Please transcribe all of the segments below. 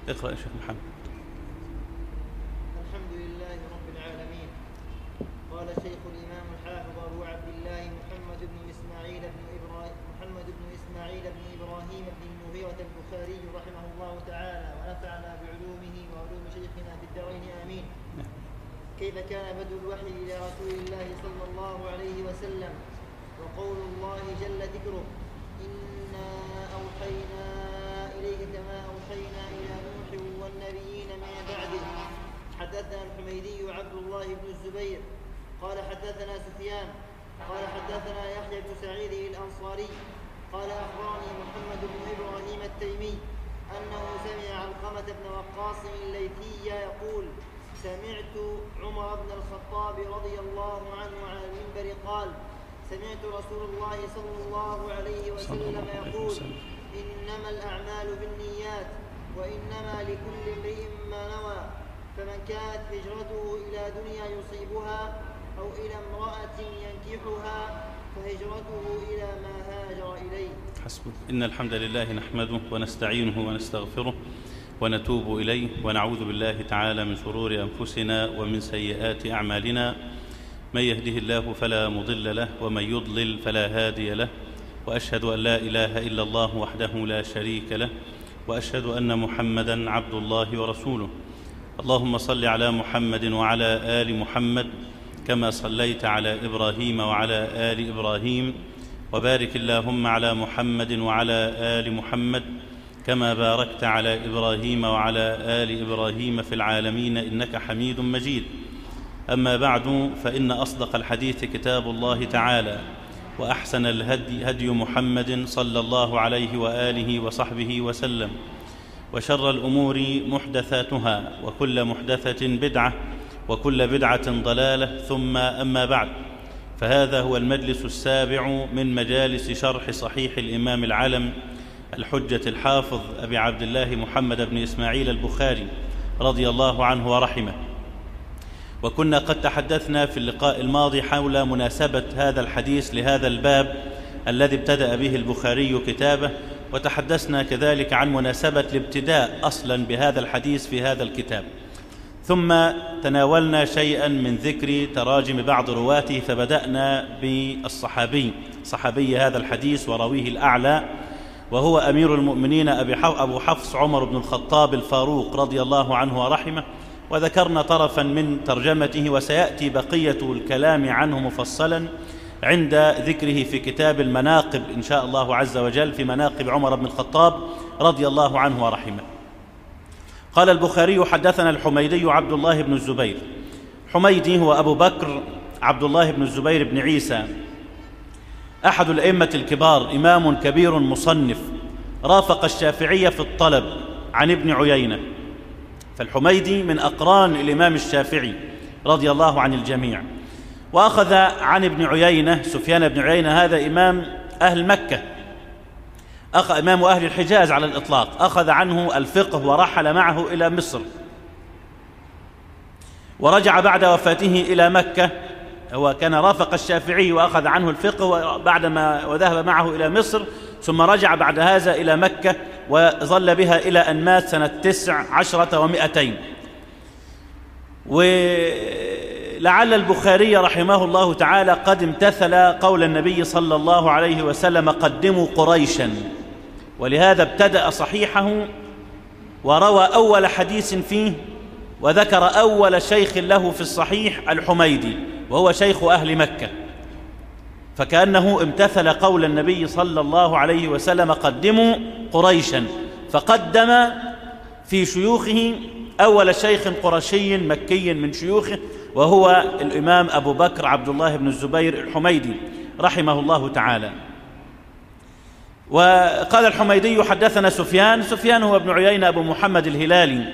اقرأ يا شيخ محمد الحمد لله رب العالمين قال شيخ الإمام الحافظ أبو عبد الله محمد بن إسماعيل بن إبراهيم محمد بن إسماعيل بن إبراهيم بن المغيرة البخاري رحمه الله تعالى ونفعنا بعلومه وعلوم شيخنا في الدارين آمين كيف كان بدء الوحي إلى رسول الله صلى الله عليه وسلم وقول الله جل ذكره إنا أوحينا إليك كما أوحينا إلى نوح والنبيين من بعده حدثنا الحميدي عبد الله بن الزبير قال حدثنا سفيان قال حدثنا يحيى بن سعيد الأنصاري قال أخبرني محمد بن إبراهيم التيمي أنه سمع علقمة بن وقاص الليثي يقول سمعت عمر بن الخطاب رضي الله عنه على المنبر قال سمعت رسول الله صلى الله عليه صلى الله وسلم عليه يقول وسلم. إنما الأعمال بالنيات وإنما لكل امرئ ما نوى فمن كانت هجرته إلى دنيا يصيبها أو إلى امرأة ينكحها فهجرته إلى ما هاجر إليه حسبك إن الحمد لله نحمده ونستعينه ونستغفره ونتوب إليه ونعوذ بالله تعالى من شرور أنفسنا ومن سيئات أعمالنا من يهده الله فلا مضل له ومن يضلل فلا هادي له وأشهد أن لا إله إلا الله وحده لا شريك له وأشهد أن محمدا عبد الله ورسوله اللهم صل على محمد وعلى آل محمد كما صليت على إبراهيم وعلى آل إبراهيم وبارك اللهم على محمد وعلى ال محمد كما باركت على ابراهيم وعلى ال ابراهيم في العالمين انك حميد مجيد اما بعد فان اصدق الحديث كتاب الله تعالى واحسن الهدي هدي محمد صلى الله عليه واله وصحبه وسلم وشر الامور محدثاتها وكل محدثه بدعه وكل بدعه ضلاله ثم اما بعد فهذا هو المجلس السابع من مجالس شرح صحيح الامام العلم الحجه الحافظ ابي عبد الله محمد بن اسماعيل البخاري رضي الله عنه ورحمه وكنا قد تحدثنا في اللقاء الماضي حول مناسبه هذا الحديث لهذا الباب الذي ابتدا به البخاري كتابه وتحدثنا كذلك عن مناسبه الابتداء اصلا بهذا الحديث في هذا الكتاب ثم تناولنا شيئا من ذكر تراجم بعض رواته فبدانا بالصحابي صحابي هذا الحديث وراويه الاعلى وهو امير المؤمنين أبي ابو حفص عمر بن الخطاب الفاروق رضي الله عنه ورحمه وذكرنا طرفا من ترجمته وسياتي بقيه الكلام عنه مفصلا عند ذكره في كتاب المناقب ان شاء الله عز وجل في مناقب عمر بن الخطاب رضي الله عنه ورحمه قال البخاري حدثنا الحميدي عبد الله بن الزبير حميدي هو ابو بكر عبد الله بن الزبير بن عيسى احد الائمه الكبار امام كبير مصنف رافق الشافعيه في الطلب عن ابن عيينه فالحميدي من اقران الامام الشافعي رضي الله عن الجميع واخذ عن ابن عيينه سفيان بن عيينه هذا امام اهل مكه أخ إمام أهل الحجاز على الإطلاق أخذ عنه الفقه ورحل معه إلى مصر ورجع بعد وفاته إلى مكة هو كان رافق الشافعي وأخذ عنه الفقه وبعدما وذهب معه إلى مصر ثم رجع بعد هذا إلى مكة وظل بها إلى أن مات سنة تسع عشرة ومائتين ولعل البخاري رحمه الله تعالى قد امتثل قول النبي صلى الله عليه وسلم قدموا قريشا ولهذا ابتدأ صحيحه وروى أول حديث فيه وذكر أول شيخ له في الصحيح الحميدي وهو شيخ أهل مكة فكأنه امتثل قول النبي صلى الله عليه وسلم قدموا قريشا فقدم في شيوخه أول شيخ قرشي مكي من شيوخه وهو الإمام أبو بكر عبد الله بن الزبير الحميدي رحمه الله تعالى وقال الحميدي حدثنا سفيان سفيان هو ابن عيينة أبو محمد الهلالي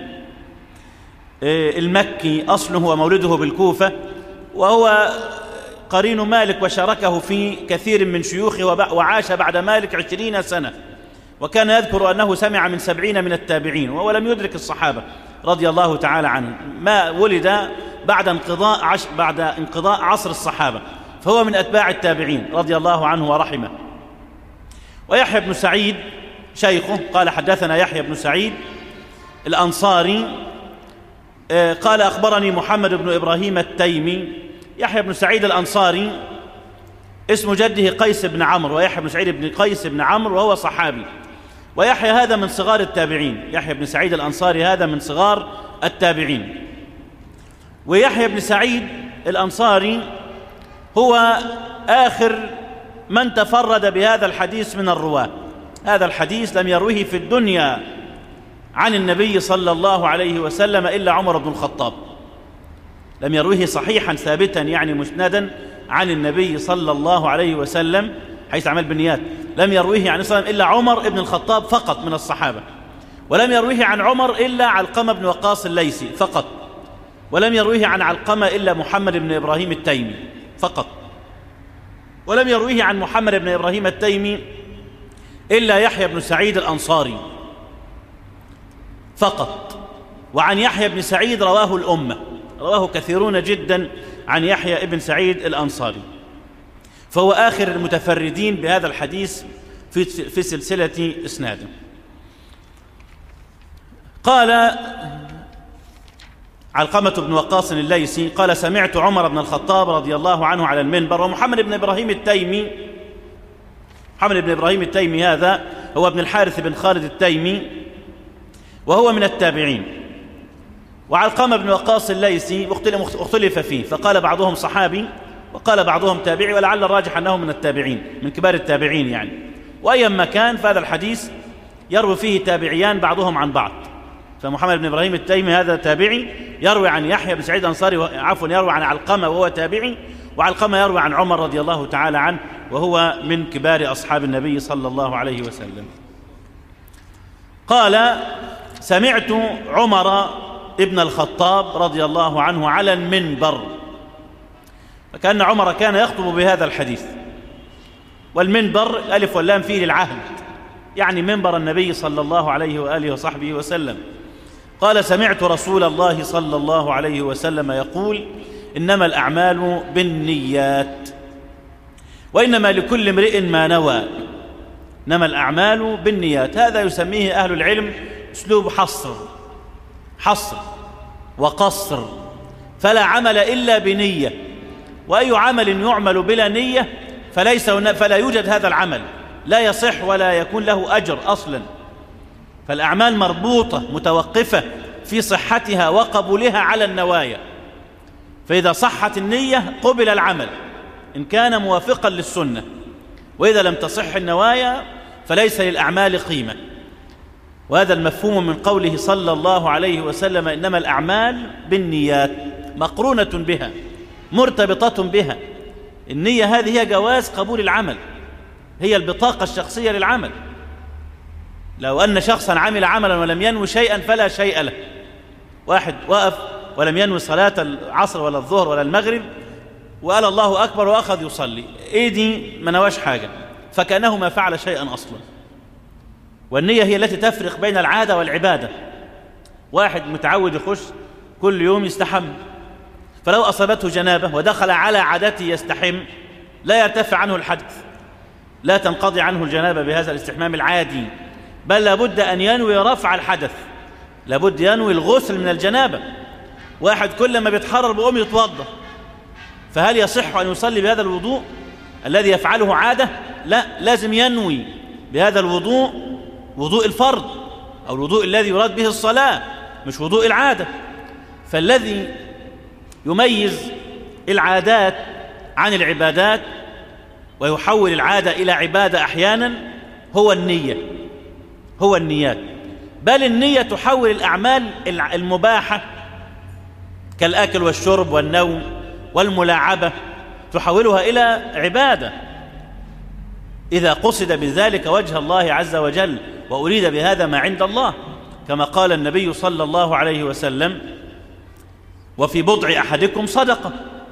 المكي أصله ومولده بالكوفة وهو قرين مالك وشاركه في كثير من شيوخه وعاش بعد مالك عشرين سنة وكان يذكر أنه سمع من سبعين من التابعين وهو لم يدرك الصحابة رضي الله تعالى عنهم ما ولد بعد انقضاء عش بعد انقضاء عصر الصحابة فهو من أتباع التابعين رضي الله عنه ورحمه ويحيى بن سعيد شيخه قال حدثنا يحيى بن سعيد الأنصاري آه، قال أخبرني محمد بن إبراهيم التيمي يحيى بن سعيد الأنصاري اسم جده قيس بن عمرو ويحيى بن سعيد بن قيس بن عمرو وهو صحابي ويحيى هذا من صغار التابعين يحيى بن سعيد الأنصاري هذا من صغار التابعين ويحيى بن سعيد الأنصاري هو آخر من تفرد بهذا الحديث من الرواة هذا الحديث لم يروه في الدنيا عن النبي صلى الله عليه وسلم إلا عمر بن الخطاب لم يروه صحيحا ثابتا يعني مسندا عن النبي صلى الله عليه وسلم حيث عمل بالنيات لم يرويه عن الصلاة إلا عمر بن الخطاب فقط من الصحابة ولم يرويه عن عمر إلا علقمة بن وقاص الليثي فقط ولم يرويه عن علقمة إلا محمد بن إبراهيم التيمي فقط ولم يرويه عن محمد بن إبراهيم التيمي إلا يحيى بن سعيد الأنصاري فقط وعن يحيى بن سعيد رواه الأمة رواه كثيرون جدا عن يحيى بن سعيد الأنصاري فهو آخر المتفردين بهذا الحديث في في سلسلة إسناده قال علقمة بن وقاص الليثي قال سمعت عمر بن الخطاب رضي الله عنه على المنبر ومحمد بن إبراهيم التيمي محمد بن إبراهيم التيمي هذا هو ابن الحارث بن خالد التيمي وهو من التابعين وعلقمة بن وقاص الليثي اختلف فيه فقال بعضهم صحابي وقال بعضهم تابعي ولعل الراجح أنه من التابعين من كبار التابعين يعني وأيا ما كان فهذا الحديث يروي فيه تابعيان بعضهم عن بعض فمحمد بن إبراهيم التيمي هذا تابعي يروي عن يحيى بن سعيد الأنصاري عفوا يروي عن علقمة وهو تابعي وعلقمة يروي عن عمر رضي الله تعالى عنه وهو من كبار أصحاب النبي صلى الله عليه وسلم قال سمعت عمر ابن الخطاب رضي الله عنه على المنبر فكأن عمر كان يخطب بهذا الحديث والمنبر ألف واللام فيه للعهد يعني منبر النبي صلى الله عليه وآله وصحبه وسلم قال سمعت رسول الله صلى الله عليه وسلم يقول إنما الأعمال بالنيات وإنما لكل امرئ ما نوى إنما الأعمال بالنيات هذا يسميه أهل العلم أسلوب حصر حصر وقصر فلا عمل إلا بنية وأي عمل يعمل بلا نية فليس فلا يوجد هذا العمل لا يصح ولا يكون له أجر أصلا فالأعمال مربوطة متوقفة في صحتها وقبولها على النوايا فإذا صحت النية قبل العمل إن كان موافقا للسنة وإذا لم تصح النوايا فليس للأعمال قيمة وهذا المفهوم من قوله صلى الله عليه وسلم إنما الأعمال بالنيات مقرونة بها مرتبطة بها النية هذه هي جواز قبول العمل هي البطاقة الشخصية للعمل لو أن شخصا عمل عملا ولم ينوي شيئا فلا شيء له واحد وقف ولم ينوي صلاة العصر ولا الظهر ولا المغرب وقال الله أكبر وأخذ يصلي إيه دي ما نواش حاجة فكأنه ما فعل شيئا أصلا والنية هي التي تفرق بين العادة والعبادة واحد متعود يخش كل يوم يستحم فلو أصابته جنابة ودخل على عادته يستحم لا يرتفع عنه الحدث لا تنقضي عنه الجنابة بهذا الاستحمام العادي بل لابد أن ينوي رفع الحدث لابد ينوي الغسل من الجنابة واحد كل ما بيتحرر بقوم يتوضا فهل يصح أن يصلي بهذا الوضوء الذي يفعله عادة لا لازم ينوي بهذا الوضوء وضوء الفرض أو الوضوء الذي يراد به الصلاة مش وضوء العادة فالذي يميز العادات عن العبادات ويحول العادة إلى عبادة أحيانا هو النية هو النيات بل النية تحول الأعمال المباحة كالأكل والشرب والنوم والملاعبة تحولها إلى عبادة إذا قصد بذلك وجه الله عز وجل وأريد بهذا ما عند الله كما قال النبي صلى الله عليه وسلم وفي بضع أحدكم صدقة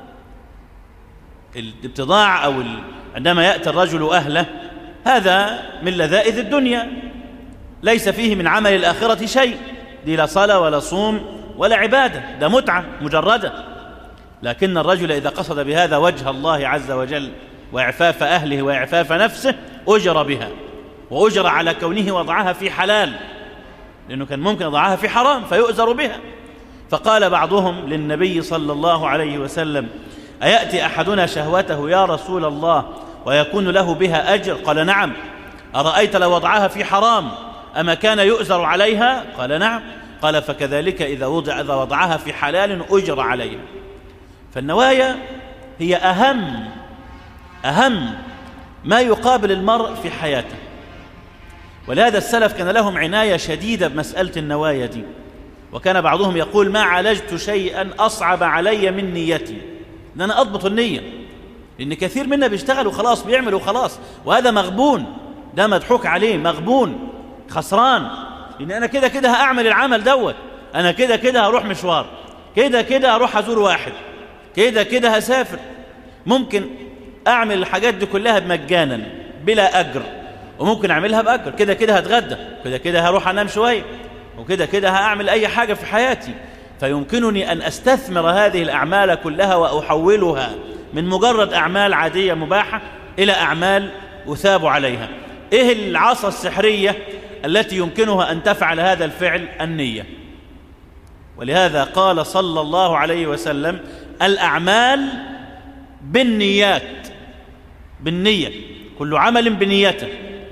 الابتضاع أو عندما يأتي الرجل أهله هذا من لذائذ الدنيا ليس فيه من عمل الآخرة شيء دي لا صلاة ولا صوم ولا عبادة ده متعة مجردة لكن الرجل إذا قصد بهذا وجه الله عز وجل وإعفاف أهله وإعفاف نفسه أجر بها وأجر على كونه وضعها في حلال لأنه كان ممكن يضعها في حرام فيؤذر بها فقال بعضهم للنبي صلى الله عليه وسلم أيأتي أحدنا شهوته يا رسول الله ويكون له بها أجر قال نعم أرأيت لو وضعها في حرام أما كان يؤزر عليها قال نعم قال فكذلك إذا, وضع إذا وضعها في حلال أجر عليها فالنوايا هي أهم أهم ما يقابل المرء في حياته ولهذا السلف كان لهم عناية شديدة بمسألة النوايا دي وكان بعضهم يقول ما عالجت شيئا أصعب علي من نيتي ان انا اضبط النيه لان كثير منا بيشتغل وخلاص بيعمل وخلاص وهذا مغبون ده مضحوك عليه مغبون خسران لان انا كده كده هاعمل العمل دوت انا كده كده هروح مشوار كده كده هروح ازور واحد كده كده هسافر ممكن اعمل الحاجات دي كلها مجانا بلا اجر وممكن اعملها باجر كده كده هتغدى كده كده هروح انام شويه وكده كده هاعمل اي حاجه في حياتي فيمكنني أن أستثمر هذه الأعمال كلها وأحولها من مجرد أعمال عادية مباحة إلى أعمال أثاب عليها إيه العصا السحرية التي يمكنها أن تفعل هذا الفعل النية ولهذا قال صلى الله عليه وسلم الأعمال بالنيات بالنية كل عمل بنيته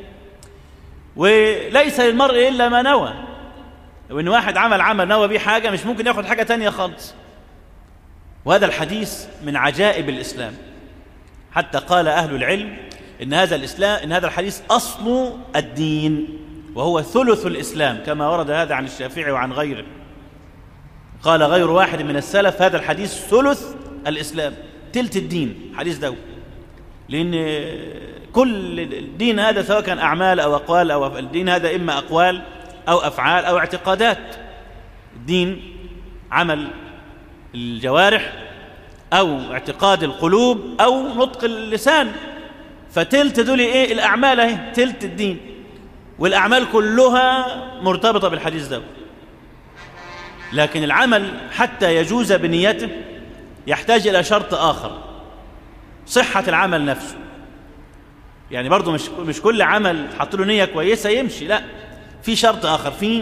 وليس للمرء إلا ما نوى وإن واحد عمل عمل نوى بيه حاجة مش ممكن ياخد حاجة تانية خالص وهذا الحديث من عجائب الإسلام حتى قال أهل العلم إن هذا الإسلام إن هذا الحديث أصل الدين وهو ثلث الإسلام كما ورد هذا عن الشافعي وعن غيره قال غير واحد من السلف هذا الحديث ثلث الإسلام تلت الدين حديث ده لأن كل الدين هذا سواء كان أعمال أو أقوال أو الدين هذا إما أقوال أو أفعال أو اعتقادات الدين عمل الجوارح أو اعتقاد القلوب أو نطق اللسان فتلت دول إيه الأعمال اهي تلت الدين والأعمال كلها مرتبطة بالحديث ده لكن العمل حتى يجوز بنيته يحتاج إلى شرط آخر صحة العمل نفسه يعني برضو مش مش كل عمل تحط له نية كويسة يمشي لا في شرط آخر في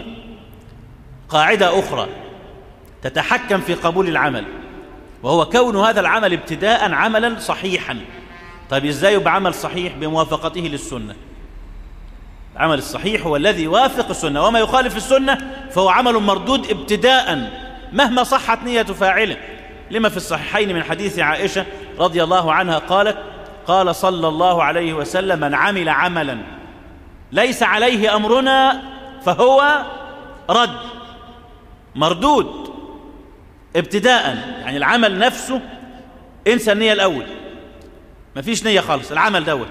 قاعدة أخرى تتحكم في قبول العمل وهو كون هذا العمل ابتداء عملا صحيحا طيب ازاي يبقى عمل صحيح بموافقته للسنة العمل الصحيح هو الذي يوافق السنة وما يخالف السنة فهو عمل مردود ابتداء مهما صحت نية فاعله لما في الصحيحين من حديث عائشة رضي الله عنها قالت قال صلى الله عليه وسلم من عمل عملا ليس عليه أمرنا فهو رد مردود ابتداء يعني العمل نفسه انسى النية الأول مفيش نية خالص العمل دوت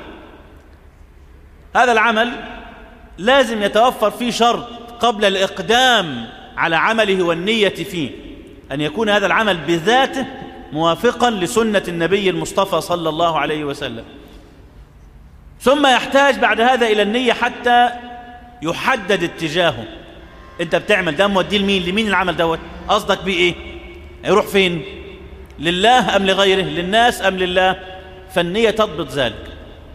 هذا العمل لازم يتوفر فيه شرط قبل الإقدام على عمله والنية فيه أن يكون هذا العمل بذاته موافقا لسنة النبي المصطفى صلى الله عليه وسلم ثم يحتاج بعد هذا إلى النية حتى يحدد اتجاهه انت بتعمل ده موديه لمين لمين العمل دوت قصدك بيه ايه يروح فين لله ام لغيره للناس ام لله فالنيه تضبط ذلك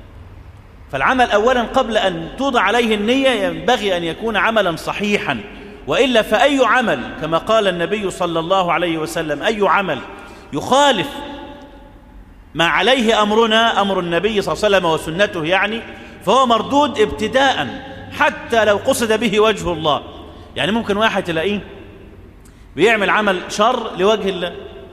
فالعمل اولا قبل ان توضع عليه النيه ينبغي ان يكون عملا صحيحا والا فاي عمل كما قال النبي صلى الله عليه وسلم اي عمل يخالف ما عليه امرنا امر النبي صلى الله عليه وسلم وسنته يعني فهو مردود ابتداء حتى لو قصد به وجه الله يعني ممكن واحد تلاقيه بيعمل عمل شر لوجه الله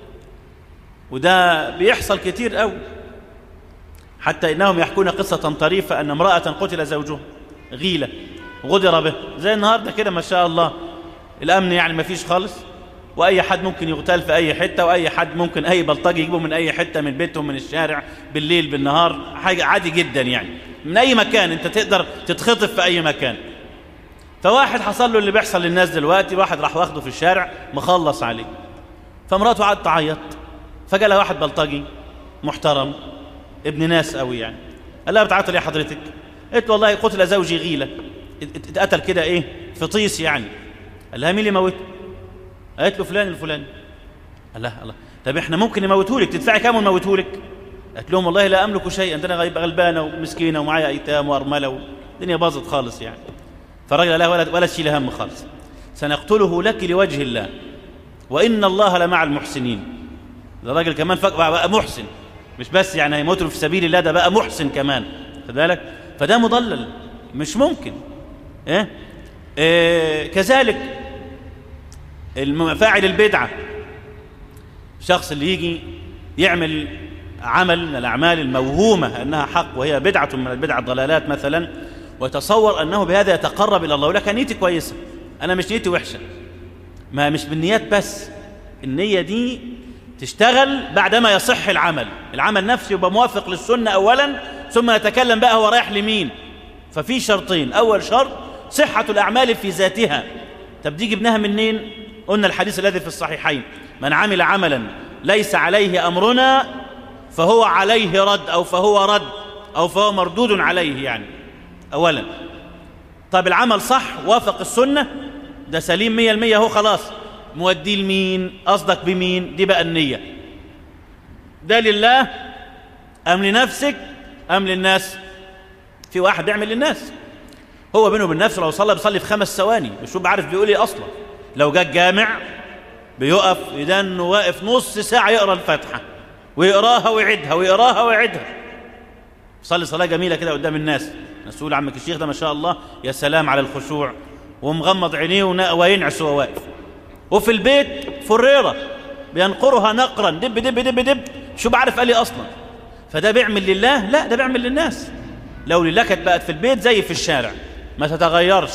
وده بيحصل كتير قوي حتى انهم يحكون قصه طريفه ان امراه قتل زوجها غيله غدر به زي النهارده كده ما شاء الله الامن يعني ما فيش خالص واي حد ممكن يغتال في اي حته واي حد ممكن اي بلطجي يجيبه من اي حته من بيتهم من الشارع بالليل بالنهار حاجه عادي جدا يعني من اي مكان انت تقدر تتخطف في اي مكان فواحد حصل له اللي بيحصل للناس دلوقتي واحد راح واخده في الشارع مخلص عليه فمراته قعدت تعيط فجاء لها واحد بلطجي محترم ابن ناس قوي يعني قال لها بتعيط ليه حضرتك قلت والله قتل زوجي غيله اتقتل كده ايه في طيس يعني قال لها مين اللي موته قالت له فلان الفلاني الله الله طب احنا ممكن نموتهولك تدفعي كام ونموتهولك قالت لهم والله لا املك شيئا ده انا غلبانه ومسكينه ومعايا ايتام وارمله والدنيا باظت خالص يعني فالراجل قال لها ولا ولا تشيل هم خالص سنقتله لك لوجه الله وإن الله لمع المحسنين ده راجل كمان فك... بقى محسن مش بس يعني هيموت في سبيل الله ده بقى محسن كمان خد بالك فده مضلل مش ممكن إيه؟ إيه كذلك الم- فاعل البدعة الشخص اللي يجي يعمل عمل من الأعمال الموهومة أنها حق وهي بدعة من البدع الضلالات مثلا ويتصور أنه بهذا يتقرب إلى الله ولك نيتي كويسة أنا مش نيتي وحشة ما مش بالنيات بس النية دي تشتغل بعدما يصح العمل العمل نفسه يبقى موافق للسنة أولا ثم يتكلم بقى هو رايح لمين ففي شرطين أول شرط صحة الأعمال في ذاتها طب دي جبناها منين قلنا الحديث الذي في الصحيحين من عمل عملا ليس عليه أمرنا فهو عليه رد أو فهو رد أو فهو مردود عليه يعني أولا طب العمل صح وافق السنة ده سليم مية المية هو خلاص موديه لمين قصدك بمين دي بقى النية ده لله أم لنفسك أم للناس في واحد بيعمل للناس هو بينه وبين نفسه لو صلى بيصلي في خمس ثواني مش هو عارف بيقول ايه اصلا لو جه الجامع بيقف يدان واقف نص ساعه يقرا الفاتحه ويقراها ويعدها ويقراها ويعدها صلي صلاه جميله كده قدام الناس الناس تقول عمك الشيخ ده ما شاء الله يا سلام على الخشوع ومغمض عينيه ونا- وينعس وهو واقف وفي البيت فريره بينقرها نقرا دب دب دب دب شو بعرف قال ايه اصلا فده بيعمل لله لا ده بيعمل للناس لو لله كانت بقت في البيت زي في الشارع ما تتغيرش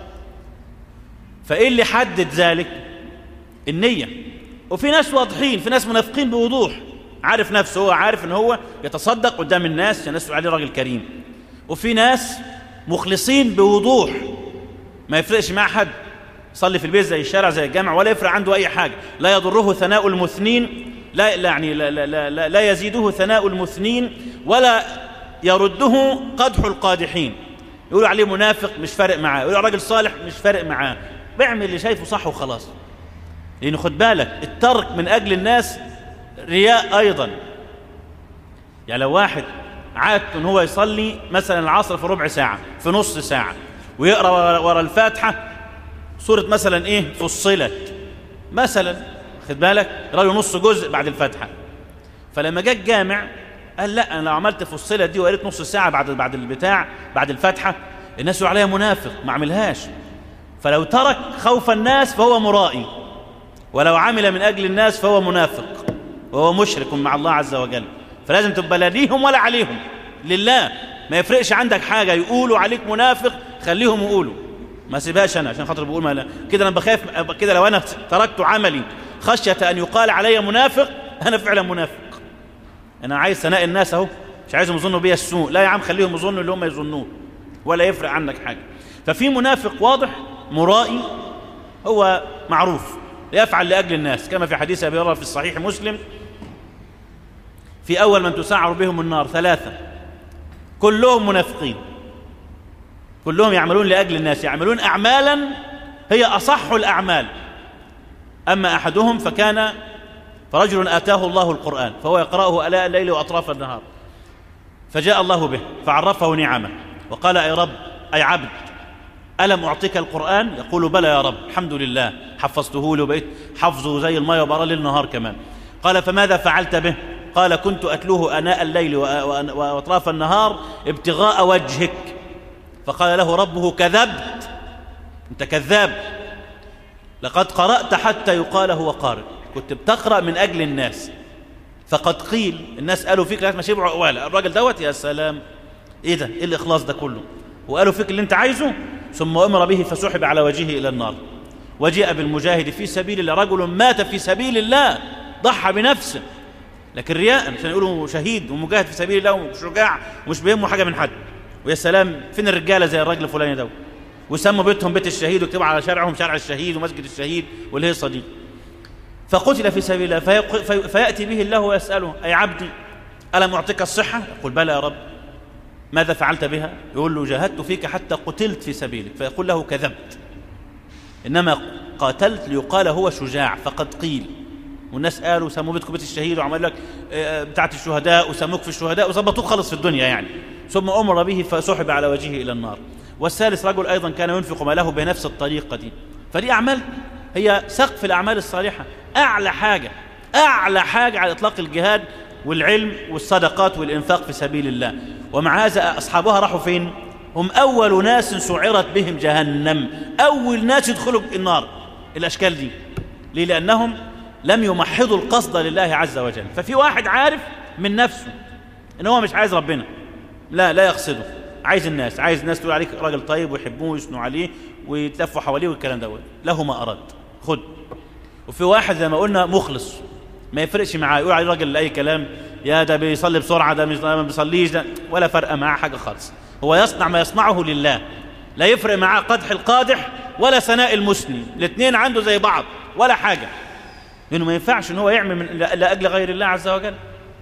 فايه اللي حدد ذلك النيه وفي ناس واضحين في ناس منافقين بوضوح عارف نفسه هو عارف ان هو يتصدق قدام الناس عشان الناس تقول عليه راجل كريم وفي ناس مخلصين بوضوح ما يفرقش مع حد صلي في البيت زي الشارع زي الجامع ولا يفرق عنده اي حاجه لا يضره ثناء المثنين لا لا يعني لا, لا, لا, لا, لا يزيده ثناء المثنين ولا يرده قدح القادحين يقولوا عليه منافق مش فارق معاه يقولوا راجل صالح مش فارق معاه بيعمل اللي شايفه صح وخلاص لأنه خد بالك الترك من أجل الناس رياء أيضا يعني لو واحد عادته ان هو يصلي مثلا العصر في ربع ساعة في نص ساعة ويقرأ ورا- ورا الفاتحة سورة مثلا ايه فصلت مثلا خد بالك يقرأ له نص جزء بعد الفاتحة فلما جاء الجامع قال لا انا لو عملت فصلت دي وقريت نص ساعة بعد بعد البتاع بعد الفاتحة الناس يقولوا عليها منافق ما عملهاش فلو ترك خوف الناس فهو مرائي ولو عمل من أجل الناس فهو منافق وهو مشرك مع الله عز وجل فلازم تبقى لا ليهم ولا عليهم لله ما يفرقش عندك حاجة يقولوا عليك منافق خليهم يقولوا ما سيبهاش أنا عشان خاطر بقول ما لا كده أنا بخاف كده لو أنا تركت عملي خشية أن يقال علي منافق أنا فعلا منافق أنا عايز ثناء الناس أهو مش عايزهم يظنوا بيا السوء لا يا عم خليهم يظنوا اللي هم يظنوه ولا يفرق عنك حاجة ففي منافق واضح مرائي هو معروف يفعل لأجل الناس كما في حديث أبي هريرة في الصحيح مسلم في أول من تسعر بهم النار ثلاثة كلهم منافقين كلهم يعملون لأجل الناس يعملون أعمالا هي أصح الأعمال أما أحدهم فكان فرجل آتاه الله القرآن فهو يقرأه ألاء الليل وأطراف النهار فجاء الله به فعرفه نعمه وقال أي رب أي عبد ألم أعطيك القرآن يقول بلى يا رب الحمد لله حفظته له وبقيت حفظه زي المية وبرى ليل نهار كمان قال فماذا فعلت به قال كنت أتلوه أناء الليل وأطراف النهار ابتغاء وجهك فقال له ربه كذبت أنت كذاب لقد قرأت حتى يقال هو قارئ كنت بتقرأ من أجل الناس فقد قيل الناس قالوا فيك لازم شبع عقواله الراجل دوت يا سلام ايه ده ايه الاخلاص ده كله وقالوا فيك اللي انت عايزه ثم امر به فسحب على وجهه الى النار وجيء بالمجاهد في سبيل الله رجل مات في سبيل الله ضحى بنفسه لكن رياء عشان يقولوا شهيد ومجاهد في سبيل الله وشجاع ومش بيهمه حاجه من حد ويا سلام فين الرجاله زي الراجل الفلاني ده وسموا بيتهم بيت الشهيد ويكتبوا على شارعهم شارع الشهيد ومسجد الشهيد والهيصه دي فقتل في سبيل الله في في فياتي به الله ويساله اي عبدي الم اعطيك الصحه يقول بلى يا رب ماذا فعلت بها يقول له جاهدت فيك حتى قتلت في سبيلك فيقول له كذبت انما قاتلت ليقال هو شجاع فقد قيل والناس قالوا سموا بيتكم بيت الشهيد وعمل لك بتاعت الشهداء وسموك في الشهداء وظبطوك خلص في الدنيا يعني ثم امر به فسحب على وجهه الى النار والثالث رجل ايضا كان ينفق ماله بنفس الطريقه دي فدي أعمال هي سقف الأعمال الصالحة أعلى حاجة أعلى حاجة على إطلاق الجهاد والعلم والصدقات والإنفاق في سبيل الله ومع هذا أصحابها راحوا فين هم أول ناس سعرت بهم جهنم أول ناس يدخلوا النار الأشكال دي ليه لأنهم لم يمحضوا القصد لله عز وجل ففي واحد عارف من نفسه ان هو مش عايز ربنا لا لا يقصده عايز الناس عايز الناس تقول عليك راجل طيب ويحبوه ويثنوا عليه ويتلفوا حواليه والكلام دوت له ما اراد خد وفي واحد زي ما قلنا مخلص ما يفرقش معاه يقول عليه راجل اي كلام يا ده بيصلي بسرعه ده مش ما بيصليش ده ولا فرق معاه حاجه خالص هو يصنع ما يصنعه لله لا يفرق معاه قدح القادح ولا ثناء المثني الاثنين عنده زي بعض ولا حاجه لانه ما ينفعش ان هو يعمل من لاجل غير الله عز وجل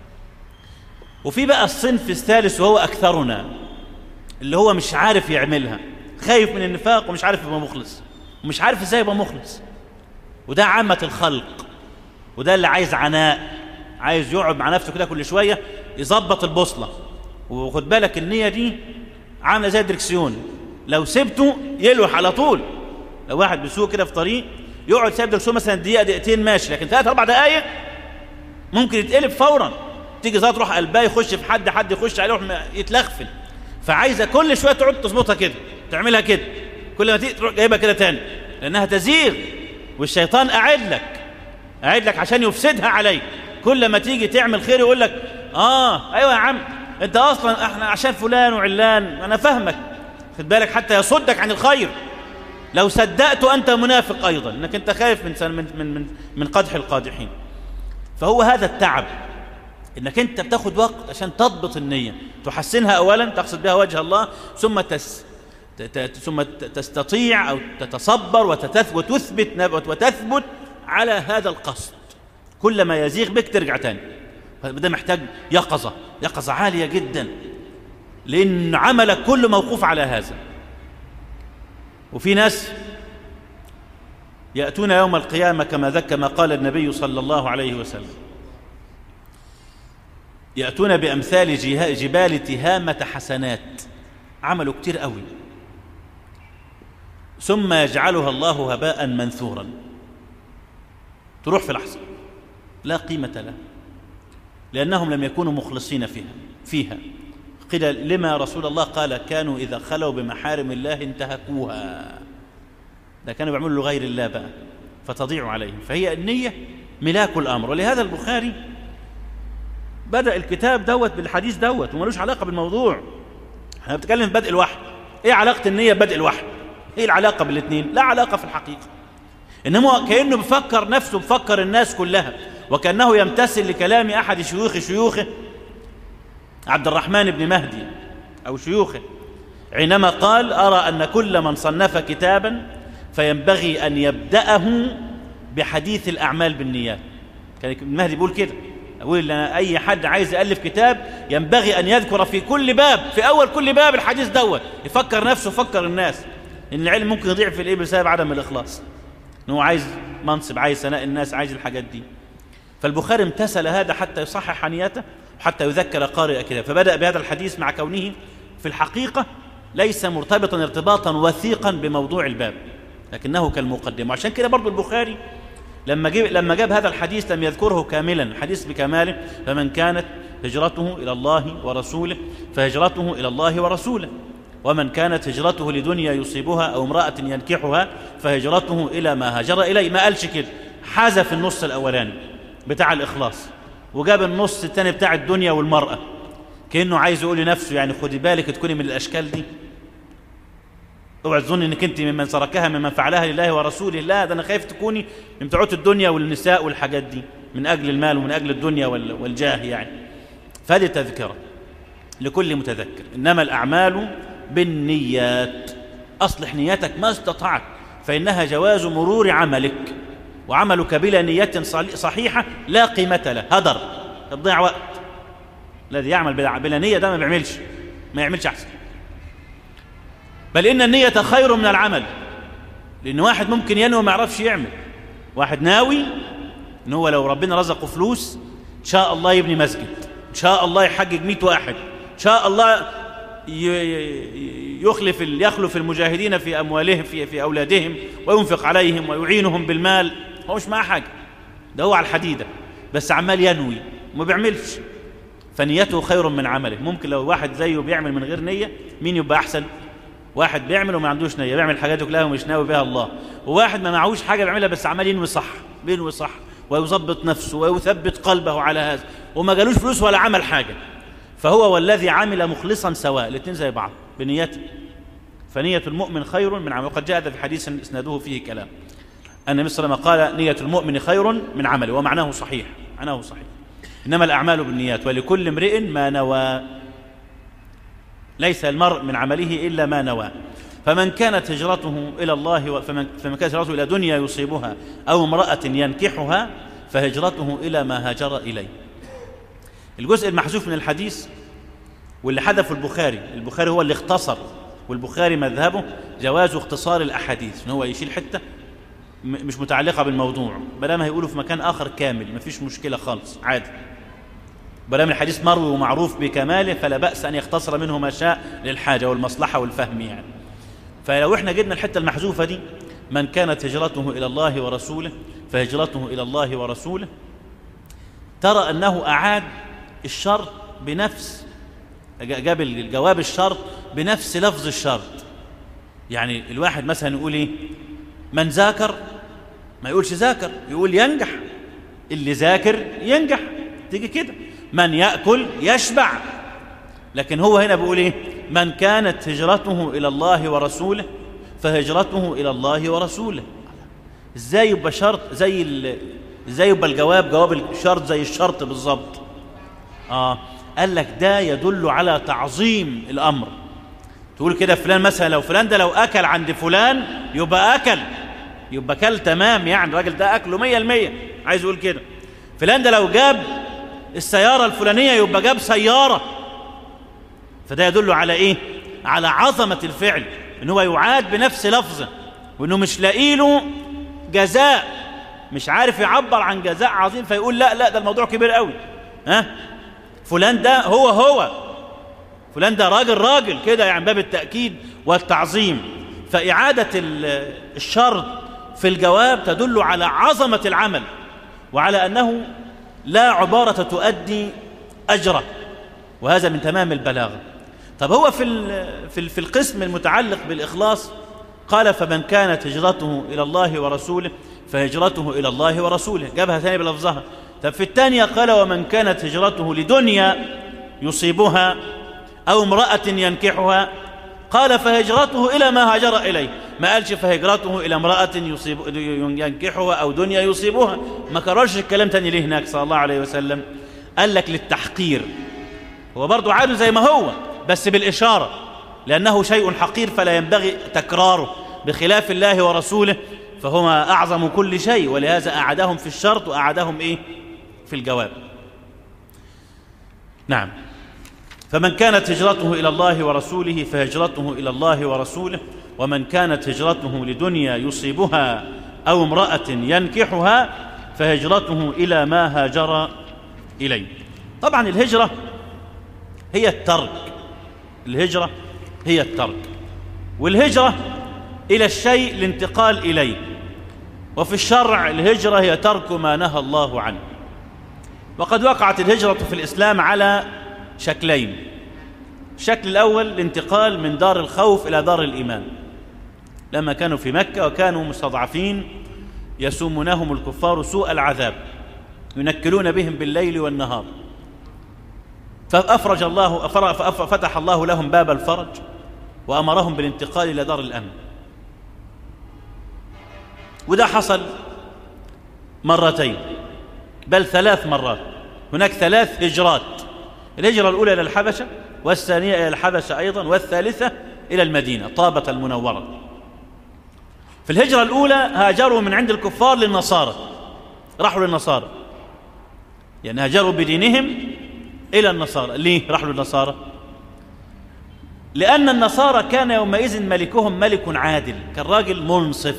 وفي بقى الصنف الثالث وهو اكثرنا اللي هو مش عارف يعملها خايف من النفاق ومش عارف يبقى مخلص ومش عارف ازاي يبقى مخلص وده عامة الخلق وده اللي عايز عناء عايز يقعد مع نفسه كده كل شوية يظبط البوصلة وخد بالك النية دي عاملة زي الدركسيون لو سبته يلوح على طول لو واحد بيسوق كده في طريق يقعد سايب دركسيون مثلا دقيقة دقيقتين ماشي لكن ثلاث أربع دقايق ممكن يتقلب فورا تيجي ذات تروح قلبها يخش في حد حد يخش عليه يروح يتلخفن فعايزة كل شوية تقعد تظبطها كده تعملها كده كل ما تيجي تروح جايبها كده تاني لأنها تزيغ والشيطان قاعد لك قاعد لك عشان يفسدها عليك كل ما تيجي تعمل خير يقول لك اه ايوه يا عم انت اصلا احنا عشان فلان وعلان انا فاهمك خد بالك حتى يصدك عن الخير لو صدقت انت منافق ايضا انك انت خايف من من من من, من قدح القادحين فهو هذا التعب انك انت بتاخد وقت عشان تضبط النيه تحسنها اولا تقصد بها وجه الله ثم تس ثم تستطيع او تتصبر وتثبت وتثبت وتثبت على هذا القصد كلما يزيغ بك ترجع تاني ده محتاج يقظه يقظه عاليه جدا لان عملك كله موقوف على هذا وفي ناس ياتون يوم القيامه كما ذكر ما قال النبي صلى الله عليه وسلم يأتون بأمثال جبال تهامة حسنات عملوا كتير قوي ثم يجعلها الله هباء منثورا تروح في لحظة لا قيمة لها لأنهم لم يكونوا مخلصين فيها فيها قيل لما رسول الله قال كانوا إذا خلوا بمحارم الله انتهكوها ده كانوا بيعملوا لغير الله بقى فتضيع عليهم فهي النية ملاك الأمر ولهذا البخاري بدأ الكتاب دوت بالحديث دوت وملوش علاقة بالموضوع احنا بنتكلم في بدء الوحي ايه علاقة النية ببدء الوحي ايه العلاقة بالاثنين لا علاقة في الحقيقة انما كأنه بفكر نفسه بفكر الناس كلها وكأنه يمتثل لكلام أحد شيوخ شيوخه عبد الرحمن بن مهدي أو شيوخه حينما قال أرى أن كل من صنف كتابا فينبغي أن يبدأه بحديث الأعمال بالنيات كان ابن مهدي بيقول كده أقول أي حد عايز يألف كتاب ينبغي أن يذكر في كل باب في أول كل باب الحديث دوت يفكر نفسه يفكر الناس إن العلم ممكن يضيع في الإيه بسبب عدم الإخلاص إن هو عايز منصب عايز ثناء الناس عايز الحاجات دي فالبخاري امتثل هذا حتى يصحح نيته وحتى يذكر قارئ كده فبدأ بهذا الحديث مع كونه في الحقيقة ليس مرتبطا ارتباطا وثيقا بموضوع الباب لكنه كالمقدمة وعشان كده برضو البخاري لما جاب لما جاب هذا الحديث لم يذكره كاملا الحديث بكماله فمن كانت هجرته الى الله ورسوله فهجرته الى الله ورسوله ومن كانت هجرته لدنيا يصيبها او امراه ينكحها فهجرته الى ما هاجر اليه ما قالش كده حذف النص الاولاني بتاع الاخلاص وجاب النص الثاني بتاع الدنيا والمراه كانه عايز يقول لنفسه يعني خدي بالك تكوني من الاشكال دي اوعى تظن انك انت ممن تركها ممن فعلها لله ورسوله لا ده انا خايف تكوني من بتوعات الدنيا والنساء والحاجات دي من اجل المال ومن اجل الدنيا والجاه يعني فهذه تذكره لكل متذكر انما الاعمال بالنيات اصلح نيتك ما استطعت فانها جواز مرور عملك وعملك بلا نية صحيحة لا قيمة له هدر تضيع وقت الذي يعمل بلا نية ده ما بيعملش ما يعملش أحسن بل إن النية خير من العمل لأن واحد ممكن ينوي ما يعرفش يعمل واحد ناوي إن هو لو ربنا رزقه فلوس إن شاء الله يبني مسجد إن شاء الله يحجج 100 واحد إن شاء الله يخلف يخلف المجاهدين في اموالهم في في اولادهم وينفق عليهم ويعينهم بالمال هو مش معاه حاجه ده هو على الحديده بس عمال ينوي وما بيعملش فنيته خير من عمله ممكن لو واحد زيه بيعمل من غير نيه مين يبقى احسن واحد بيعمل وما عندوش نيه بيعمل حاجات كلها ومش ناوي بها الله وواحد ما معهوش حاجه بيعملها بس عمال ينوي صح بينوي صح ويظبط نفسه ويثبت قلبه على هذا وما جالوش فلوس ولا عمل حاجه فهو والذي عمل مخلصا سواء الاثنين زي بعض بنيته فنية المؤمن خير من عمل وقد جاء هذا في حديث اسناده فيه كلام أن النبي صلى الله عليه وسلم قال نية المؤمن خير من عمله ومعناه صحيح معناه صحيح إنما الأعمال بالنيات ولكل امرئ ما نوى ليس المرء من عمله إلا ما نوى فمن كانت هجرته إلى الله فمن, فمن كانت هجرته إلى دنيا يصيبها أو امرأة ينكحها فهجرته إلى ما هاجر إليه الجزء المحذوف من الحديث واللي حذفه البخاري البخاري هو اللي اختصر والبخاري مذهبه جواز اختصار الأحاديث إن هو يشيل حتة مش متعلقة بالموضوع بلا هيقوله في مكان آخر كامل مفيش مشكلة خالص عادي بلا الحديث مروي ومعروف بكماله فلا بأس أن يختصر منه ما شاء للحاجة والمصلحة والفهم يعني فلو احنا جبنا الحتة المحذوفة دي من كانت هجرته إلى الله ورسوله فهجرته إلى الله ورسوله ترى أنه أعاد الشرط بنفس جاب الجواب الشرط بنفس لفظ الشرط يعني الواحد مثلا يقول ايه من ذاكر ما يقولش ذاكر يقول ينجح اللي ذاكر ينجح تيجي كده من يأكل يشبع لكن هو هنا بيقول ايه من كانت هجرته إلى الله ورسوله فهجرته إلى الله ورسوله ازاي يبقى شرط زي ازاي يبقى الجواب جواب الشرط زي الشرط بالظبط اه قال لك ده يدل على تعظيم الامر تقول كده فلان مثلا لو فلان ده لو اكل عند فلان يبقى اكل يبقى كل تمام يعني الراجل ده اكله مية المية عايز يقول كده فلان ده لو جاب السيارة الفلانية يبقى جاب سيارة فده يدل على ايه على عظمة الفعل ان هو يعاد بنفس لفظه وانه مش لاقي له جزاء مش عارف يعبر عن جزاء عظيم فيقول لا لا ده الموضوع كبير قوي ها فلان ده هو هو فلان ده راجل راجل كده يعني باب التأكيد والتعظيم فإعادة الشرط في الجواب تدل على عظمة العمل وعلى أنه لا عبارة تؤدي أجره وهذا من تمام البلاغة طب هو في في في القسم المتعلق بالإخلاص قال فمن كانت هجرته إلى الله ورسوله فهجرته إلى الله ورسوله جابها ثاني بلفظها طب في الثانية قال ومن كانت هجرته لدنيا يصيبها أو امرأة ينكحها قال فهجرته إلى ما هاجر إليه ما قالش فهجرته إلى امرأة يصيب ينكحها أو دنيا يصيبها ما كررش الكلام تاني ليه هناك صلى الله عليه وسلم قال لك للتحقير هو برضه عاده زي ما هو بس بالإشارة لأنه شيء حقير فلا ينبغي تكراره بخلاف الله ورسوله فهما أعظم كل شيء ولهذا أعدهم في الشرط وأعدهم إيه في الجواب نعم فمن كانت هجرته إلى الله ورسوله فهجرته إلى الله ورسوله ومن كانت هجرته لدنيا يصيبها أو امرأة ينكحها فهجرته إلى ما هاجر إليه طبعا الهجرة هي الترك الهجرة هي الترك والهجرة إلى الشيء الانتقال إليه وفي الشرع الهجرة هي ترك ما نهى الله عنه وقد وقعت الهجرة في الإسلام على شكلين الشكل الأول الانتقال من دار الخوف إلى دار الإيمان لما كانوا في مكة وكانوا مستضعفين يسومونهم الكفار سوء العذاب ينكلون بهم بالليل والنهار فأفرج الله فتح الله لهم باب الفرج وأمرهم بالانتقال إلى دار الأمن وده حصل مرتين بل ثلاث مرات هناك ثلاث هجرات الهجرة الأولى إلى الحبشة والثانية إلى الحبشة أيضا والثالثة إلى المدينة طابة المنورة في الهجرة الأولى هاجروا من عند الكفار للنصارى راحوا للنصارى يعني هاجروا بدينهم إلى النصارى ليه راحوا للنصارى لأن النصارى كان يومئذ ملكهم ملك عادل كان راجل منصف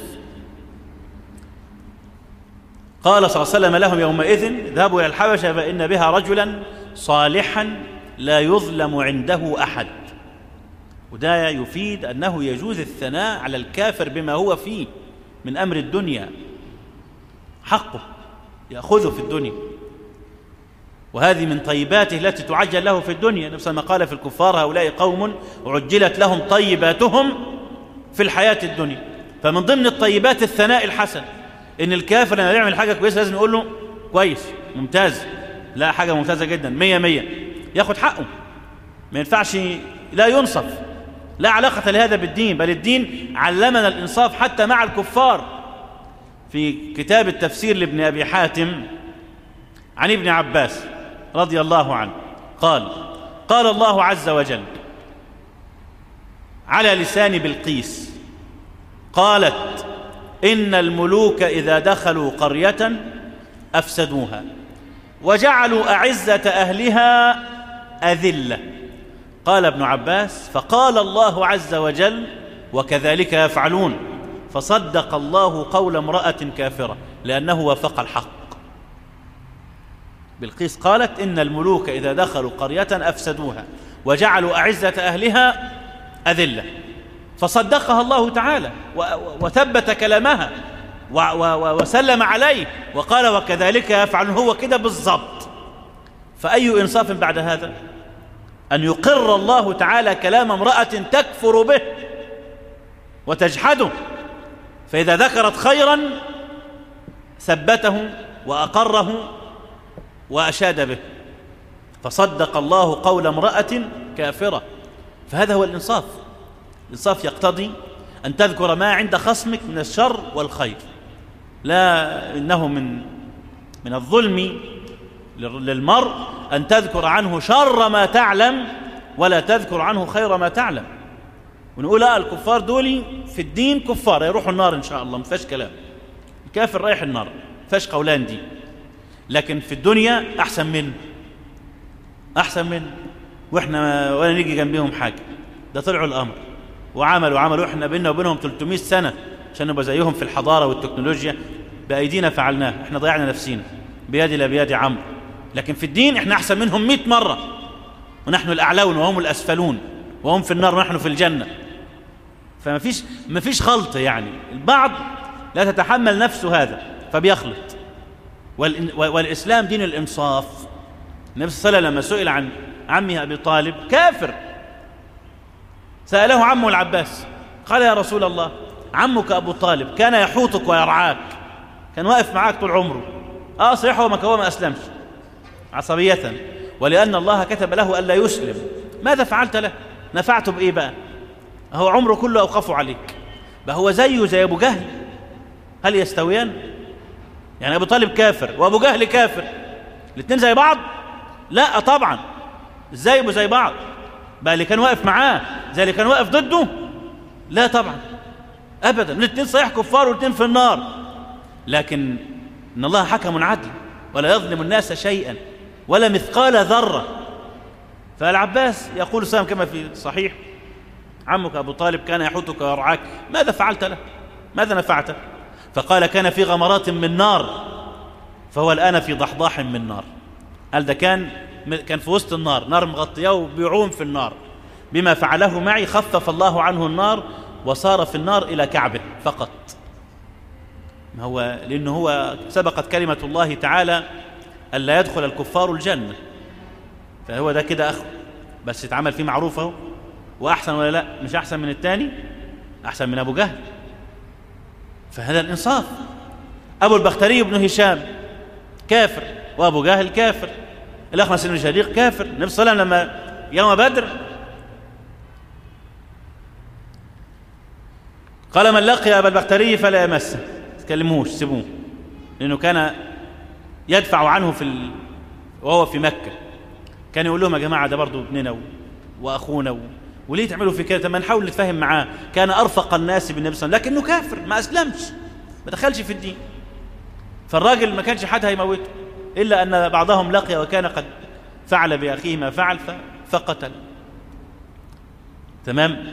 قال صلى الله عليه وسلم لهم يومئذ اذهبوا إلى الحبشة فإن بها رجلا صالحا لا يظلم عنده أحد وده يفيد أنه يجوز الثناء على الكافر بما هو فيه من أمر الدنيا حقه يأخذه في الدنيا وهذه من طيباته التي تعجل له في الدنيا نفس ما قال في الكفار هؤلاء قوم عجلت لهم طيباتهم في الحياة الدنيا فمن ضمن الطيبات الثناء الحسن ان الكافر لما يعمل حاجة كويسة لازم يقول له كويس ممتاز لا حاجة ممتازة جدا مية مية ياخد حقه ما ينفعش لا ينصف لا علاقة لهذا بالدين بل الدين علمنا الإنصاف حتى مع الكفار في كتاب التفسير لابن أبي حاتم عن ابن عباس رضي الله عنه قال قال الله عز وجل على لسان بلقيس قالت إن الملوك إذا دخلوا قرية أفسدوها وجعلوا أعزة أهلها أذلة قال ابن عباس فقال الله عز وجل وكذلك يفعلون فصدق الله قول امرأة كافرة لأنه وافق الحق بلقيس قالت إن الملوك إذا دخلوا قرية أفسدوها وجعلوا أعزة أهلها أذلة فصدقها الله تعالى وثبت كلامها وسلم عليه وقال وكذلك يفعل هو كده بالضبط فأي إنصاف بعد هذا أن يقر الله تعالى كلام امرأة تكفر به وتجحده فإذا ذكرت خيرا ثبته وأقره وأشاد به فصدق الله قول امرأة كافرة فهذا هو الإنصاف الإنصاف يقتضي أن تذكر ما عند خصمك من الشر والخير لا إنه من من الظلم للمرء أن تذكر عنه شر ما تعلم ولا تذكر عنه خير ما تعلم ونقول لا الكفار دول في الدين كفار يروحوا النار إن شاء الله ما فيهاش كلام الكافر رايح النار ما فيهاش قولان دي لكن في الدنيا أحسن منه أحسن منه وإحنا ولا نيجي جنبهم حاجة ده طلعوا الأمر وعملوا عملوا إحنا بيننا وبينهم 300 سنة عشان نبقى زيهم في الحضارة والتكنولوجيا بأيدينا فعلناه إحنا ضيعنا نفسينا بيد لا بيد عمرو لكن في الدين إحنا أحسن منهم 100 مرة ونحن الأعلون وهم الأسفلون وهم في النار ونحن في الجنة فما فيش ما فيش خلط يعني البعض لا تتحمل نفسه هذا فبيخلط والإسلام دين الإنصاف النبي صلى الله عليه وسلم لما سئل عن عمه أبي طالب كافر سأله عمه العباس قال يا رسول الله عمك أبو طالب كان يحوطك ويرعاك كان واقف معاك طول عمره آه صحيح هو ما ما أسلمش عصبية ولأن الله كتب له ألا يسلم ماذا فعلت له نفعته بإيه بقى هو عمره كله أوقفه عليك بقى هو زيه زي أبو جهل هل يستويان يعني أبو طالب كافر وأبو جهل كافر الاثنين زي بعض لا طبعا ازاي يبقوا زي بعض بقى اللي كان واقف معاه زي اللي كان واقف ضده لا طبعا ابدا الاثنين صحيح كفار والاثنين في النار لكن ان الله حكم عدل ولا يظلم الناس شيئا ولا مثقال ذره فالعباس يقول سلام كما في صحيح عمك ابو طالب كان يحوطك ويرعاك ماذا فعلت له ماذا نفعته فقال كان في غمرات من نار فهو الان في ضحضاح من نار قال ده كان كان في وسط النار نار مغطياه وبيعوم في النار بما فعله معي خفف الله عنه النار وصار في النار إلى كعبه فقط ما هو لأنه هو سبقت كلمة الله تعالى ألا يدخل الكفار الجنة فهو ده كده أخو بس اتعمل فيه معروف اهو وأحسن ولا لا مش أحسن من الثاني أحسن من أبو جهل فهذا الإنصاف أبو البختري بن هشام كافر وأبو جهل كافر الأخنس بن شديق كافر النبي صلى الله عليه وسلم لما يوم بدر قال من لقي أبا البختري فلا يمسه تكلموش سيبوه لأنه كان يدفع عنه في ال... وهو في مكة كان يقول لهم يا جماعة ده برضه ابننا و... وأخونا و... وليه تعملوا في كده ما نحاول نتفاهم معاه كان أرفق الناس بالنبي صلى الله عليه وسلم لكنه كافر ما أسلمش ما دخلش في الدين فالراجل ما كانش حد هيموته إلا أن بعضهم لقي وكان قد فعل بأخيه ما فعل فقتل تمام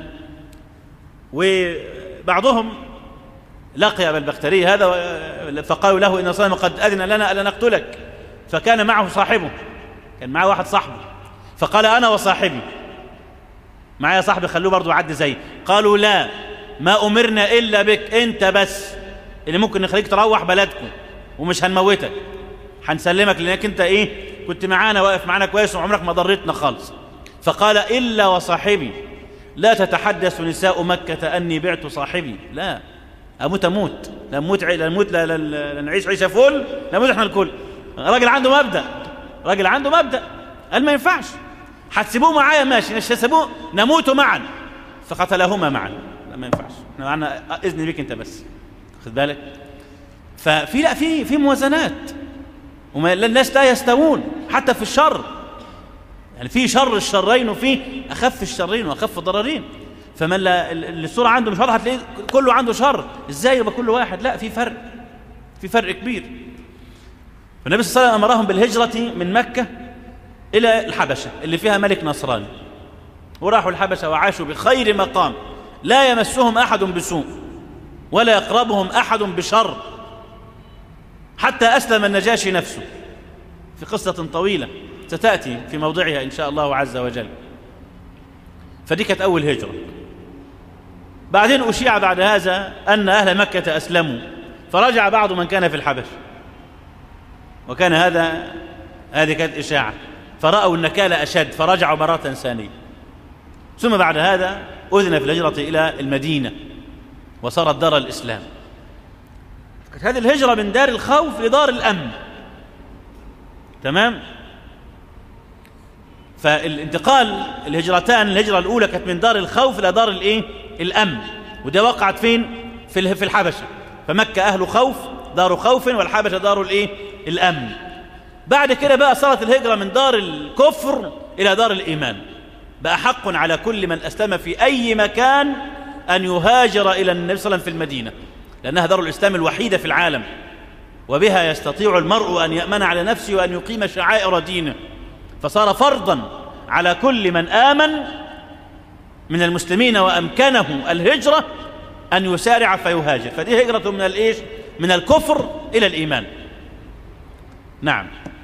وبعضهم لقي أبا البختري هذا فقالوا له إن صلى قد أذن لنا ألا نقتلك فكان معه صاحبه كان معه واحد صاحبه فقال أنا وصاحبي معايا صاحبي خلوه برضه يعدي زي قالوا لا ما أمرنا إلا بك أنت بس اللي ممكن نخليك تروح بلدكم ومش هنموتك هنسلمك لأنك أنت إيه كنت معانا واقف معانا كويس وعمرك ما ضرتنا خالص فقال إلا وصاحبي لا تتحدث نساء مكة أني بعت صاحبي لا أموت أموت لا نموت لا نموت لا, لا, لا نعيش عيشة فل لا نموت إحنا الكل راجل عنده مبدأ راجل عنده مبدأ قال ما ينفعش هتسيبوه معايا ماشي مش هتسيبوه نموت معا فقتلهما معا لا ما ينفعش احنا معنا اذن بيك انت بس خد بالك ففي لا في في موازنات وما الناس لا يستوون حتى في الشر يعني في شر الشرين وفي اخف الشرين واخف الضررين فمن لا الصوره عنده مش واضحه هتلاقيه كله عنده شر ازاي يبقى كل واحد لا في فرق في فرق كبير فالنبي صلى الله عليه وسلم امرهم بالهجره من مكه الى الحبشه اللي فيها ملك نصراني وراحوا الحبشه وعاشوا بخير مقام لا يمسهم احد بسوء ولا يقربهم احد بشر حتى اسلم النجاشي نفسه في قصه طويله ستاتي في موضعها ان شاء الله عز وجل فدي كانت اول هجره بعدين اشيع بعد هذا ان اهل مكه اسلموا فرجع بعض من كان في الحبش وكان هذا هذه كانت اشاعه فرأوا النكال أشد فرجعوا مرة ثانية ثم بعد هذا أذن في الهجرة إلى المدينة وصارت دار الإسلام كانت هذه الهجرة من دار الخوف لدار الأمن تمام فالانتقال الهجرتان الهجرة الأولى كانت من دار الخوف إلى دار الإيه؟ الأمن وده وقعت فين في في الحبشة فمكة أهل خوف دار خوف والحبشة دار الإيه؟ الأمن بعد كده بقى صارت الهجرة من دار الكفر إلى دار الإيمان بقى حق على كل من أسلم في أي مكان أن يهاجر إلى النبي صلى الله عليه وسلم في المدينة لأنها دار الإسلام الوحيدة في العالم وبها يستطيع المرء أن يأمن على نفسه وأن يقيم شعائر دينه فصار فرضا على كل من آمن من المسلمين وأمكنه الهجرة أن يسارع فيهاجر فدي هجرة من الإيش؟ من الكفر إلى الإيمان نعم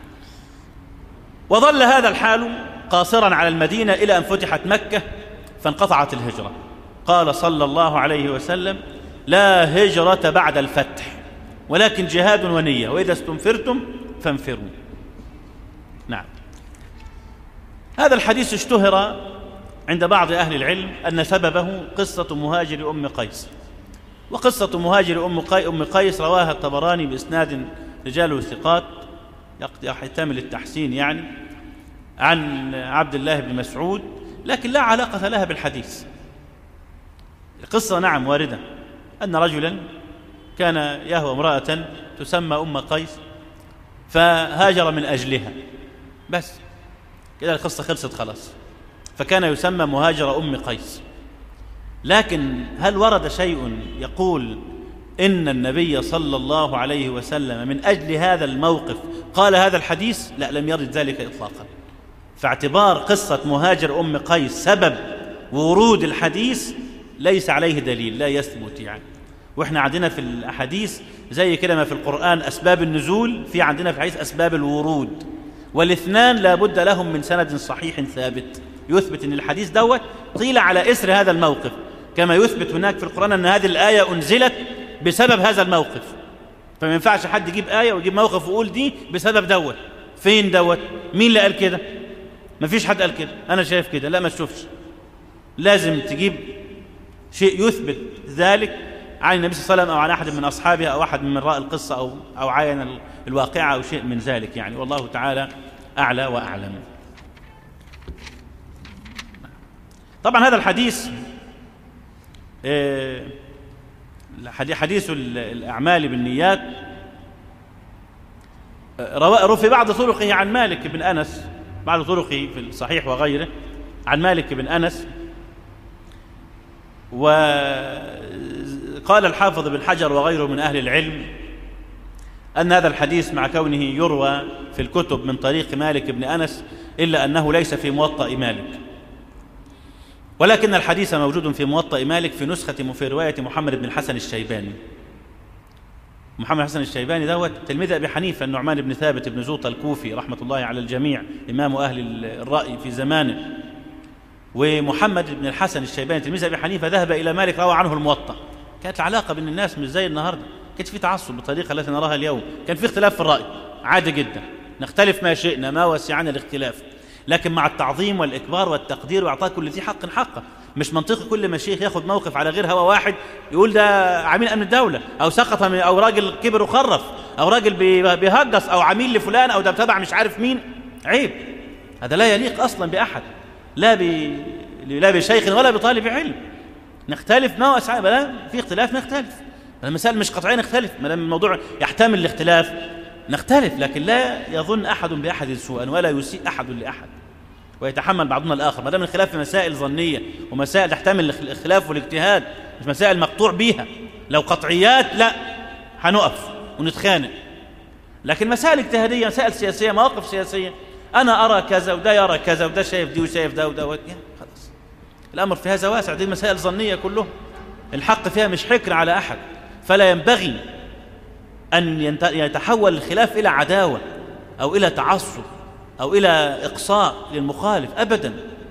وظل هذا الحال قاصرا على المدينة إلى أن فتحت مكة فانقطعت الهجرة قال صلى الله عليه وسلم لا هجرة بعد الفتح ولكن جهاد ونية وإذا استنفرتم فانفروا نعم هذا الحديث اشتهر عند بعض أهل العلم أن سببه قصة مهاجر أم قيس وقصة مهاجر أم, قي... أم قيس رواها الطبراني بإسناد رجاله ثقات يحتمل التحسين يعني عن عبد الله بن مسعود لكن لا علاقة لها بالحديث القصة نعم واردة أن رجلا كان يهوى امرأة تسمى أم قيس فهاجر من أجلها بس كده القصة خلصت خلاص فكان يسمى مهاجر أم قيس لكن هل ورد شيء يقول إن النبي صلى الله عليه وسلم من أجل هذا الموقف قال هذا الحديث لا لم يرد ذلك إطلاقا فاعتبار قصة مهاجر أم قيس سبب ورود الحديث ليس عليه دليل لا يثبت يعني واحنا عندنا في الأحاديث زي كده ما في القرآن أسباب النزول في عندنا في الحديث أسباب الورود والاثنان لا بد لهم من سند صحيح ثابت يثبت أن الحديث دوت قيل على إسر هذا الموقف كما يثبت هناك في القرآن أن هذه الآية أنزلت بسبب هذا الموقف فما ينفعش حد يجيب آية ويجيب موقف ويقول دي بسبب دوت فين دوت مين اللي قال كده ما فيش حد قال كده أنا شايف كده لا ما تشوفش لازم تجيب شيء يثبت ذلك عن النبي صلى الله عليه وسلم أو عن أحد من أصحابه أو أحد من رأى القصة أو, أو عاين الواقعة أو شيء من ذلك يعني والله تعالى أعلى وأعلم طبعا هذا الحديث حديث الأعمال بالنيات روى في بعض طرقه عن مالك بن أنس بعض طرقه في الصحيح وغيره عن مالك بن أنس وقال الحافظ بن حجر وغيره من أهل العلم أن هذا الحديث مع كونه يروى في الكتب من طريق مالك بن أنس إلا أنه ليس في موطأ مالك ولكن الحديث موجود في موطأ مالك في نسخة في رواية محمد بن الحسن الشيباني محمد الحسن الشيباني دوت تلميذ أبي حنيفة النعمان بن ثابت بن زوطة الكوفي رحمة الله على الجميع إمام أهل الرأي في زمانه ومحمد بن الحسن الشيباني تلميذ ابي حنيفه ذهب الى مالك روى عنه الموطأ كانت العلاقه بين الناس مش زي النهارده كانت في تعصب بالطريقه التي نراها اليوم كان في اختلاف في الراي عادي جدا نختلف ما شئنا ما وسعنا الاختلاف لكن مع التعظيم والاكبار والتقدير واعطاء كل ذي حق حقه مش منطقي كل ما شيخ ياخد موقف على غير هوى واحد يقول ده عميل امن الدوله او سقط من او راجل كبر وخرف او راجل بي- بيهجص او عميل لفلان او ده تبع مش عارف مين عيب هذا لا يليق اصلا باحد لا ب... لا بشيخ ولا بطالب علم نختلف ما هو أسعى لا في اختلاف نختلف المسائل مش قطعيه نختلف ما دام الموضوع يحتمل الاختلاف نختلف لكن لا يظن احد باحد سوءا ولا يسيء احد لاحد ويتحمل بعضنا الاخر ما دام الخلاف في مسائل ظنيه ومسائل تحتمل الاخ- الاختلاف والاجتهاد مش مسائل مقطوع بيها لو قطعيات لا هنقف ونتخانق لكن مسائل اجتهاديه مسائل سياسيه مواقف سياسيه انا ارى كذا وده يرى كذا وده شايف دي وشايف ده وده وده خلاص الامر في هذا واسع دي مسائل ظنيه كلها الحق فيها مش حكر على احد فلا ينبغي ان ينت- يتحول الخلاف الى عداوه او الى تعصب او الى اقصاء للمخالف ابدا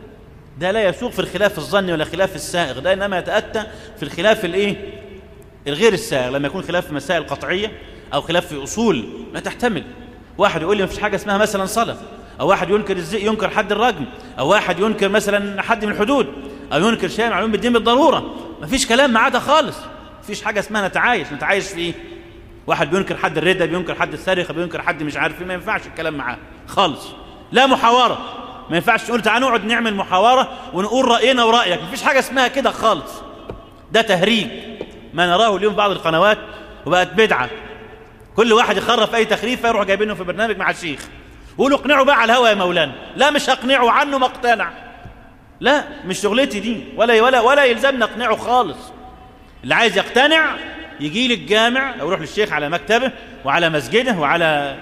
ده لا يسوق في الخلاف الظني ولا خلاف السائغ ده انما يتاتى في الخلاف الايه الغير السائغ لما يكون خلاف في مسائل قطعيه او خلاف في اصول لا تحتمل واحد يقول لي ما فيش حاجه اسمها مثلا صلاه او واحد ينكر الزي ينكر حد الرجم او واحد ينكر مثلا حد من الحدود او ينكر شيء معلوم بالدين بالضروره ما فيش كلام معاه ده خالص ما فيش حاجه اسمها نتعايش نتعايش في ايه واحد بينكر حد الردة بينكر حد السرقة بينكر حد مش عارف ايه ما ينفعش الكلام معاه خالص لا محاورة ما ينفعش تقول تعال نقعد نعمل محاورة ونقول رأينا ورأيك مفيش حاجة اسمها كده خالص ده تهريج ما نراه اليوم في بعض القنوات وبقت بدعة كل واحد يخرف اي تخريف فيروح جايبينه في برنامج مع الشيخ ويقولوا اقنعوا بقى على الهوا يا مولانا لا مش هقنعه عنه ما اقتنع لا مش شغلتي دي ولا ولا ولا يلزمني اقنعه خالص اللي عايز يقتنع يجي لي الجامع او يروح للشيخ على مكتبه وعلى مسجده وعلى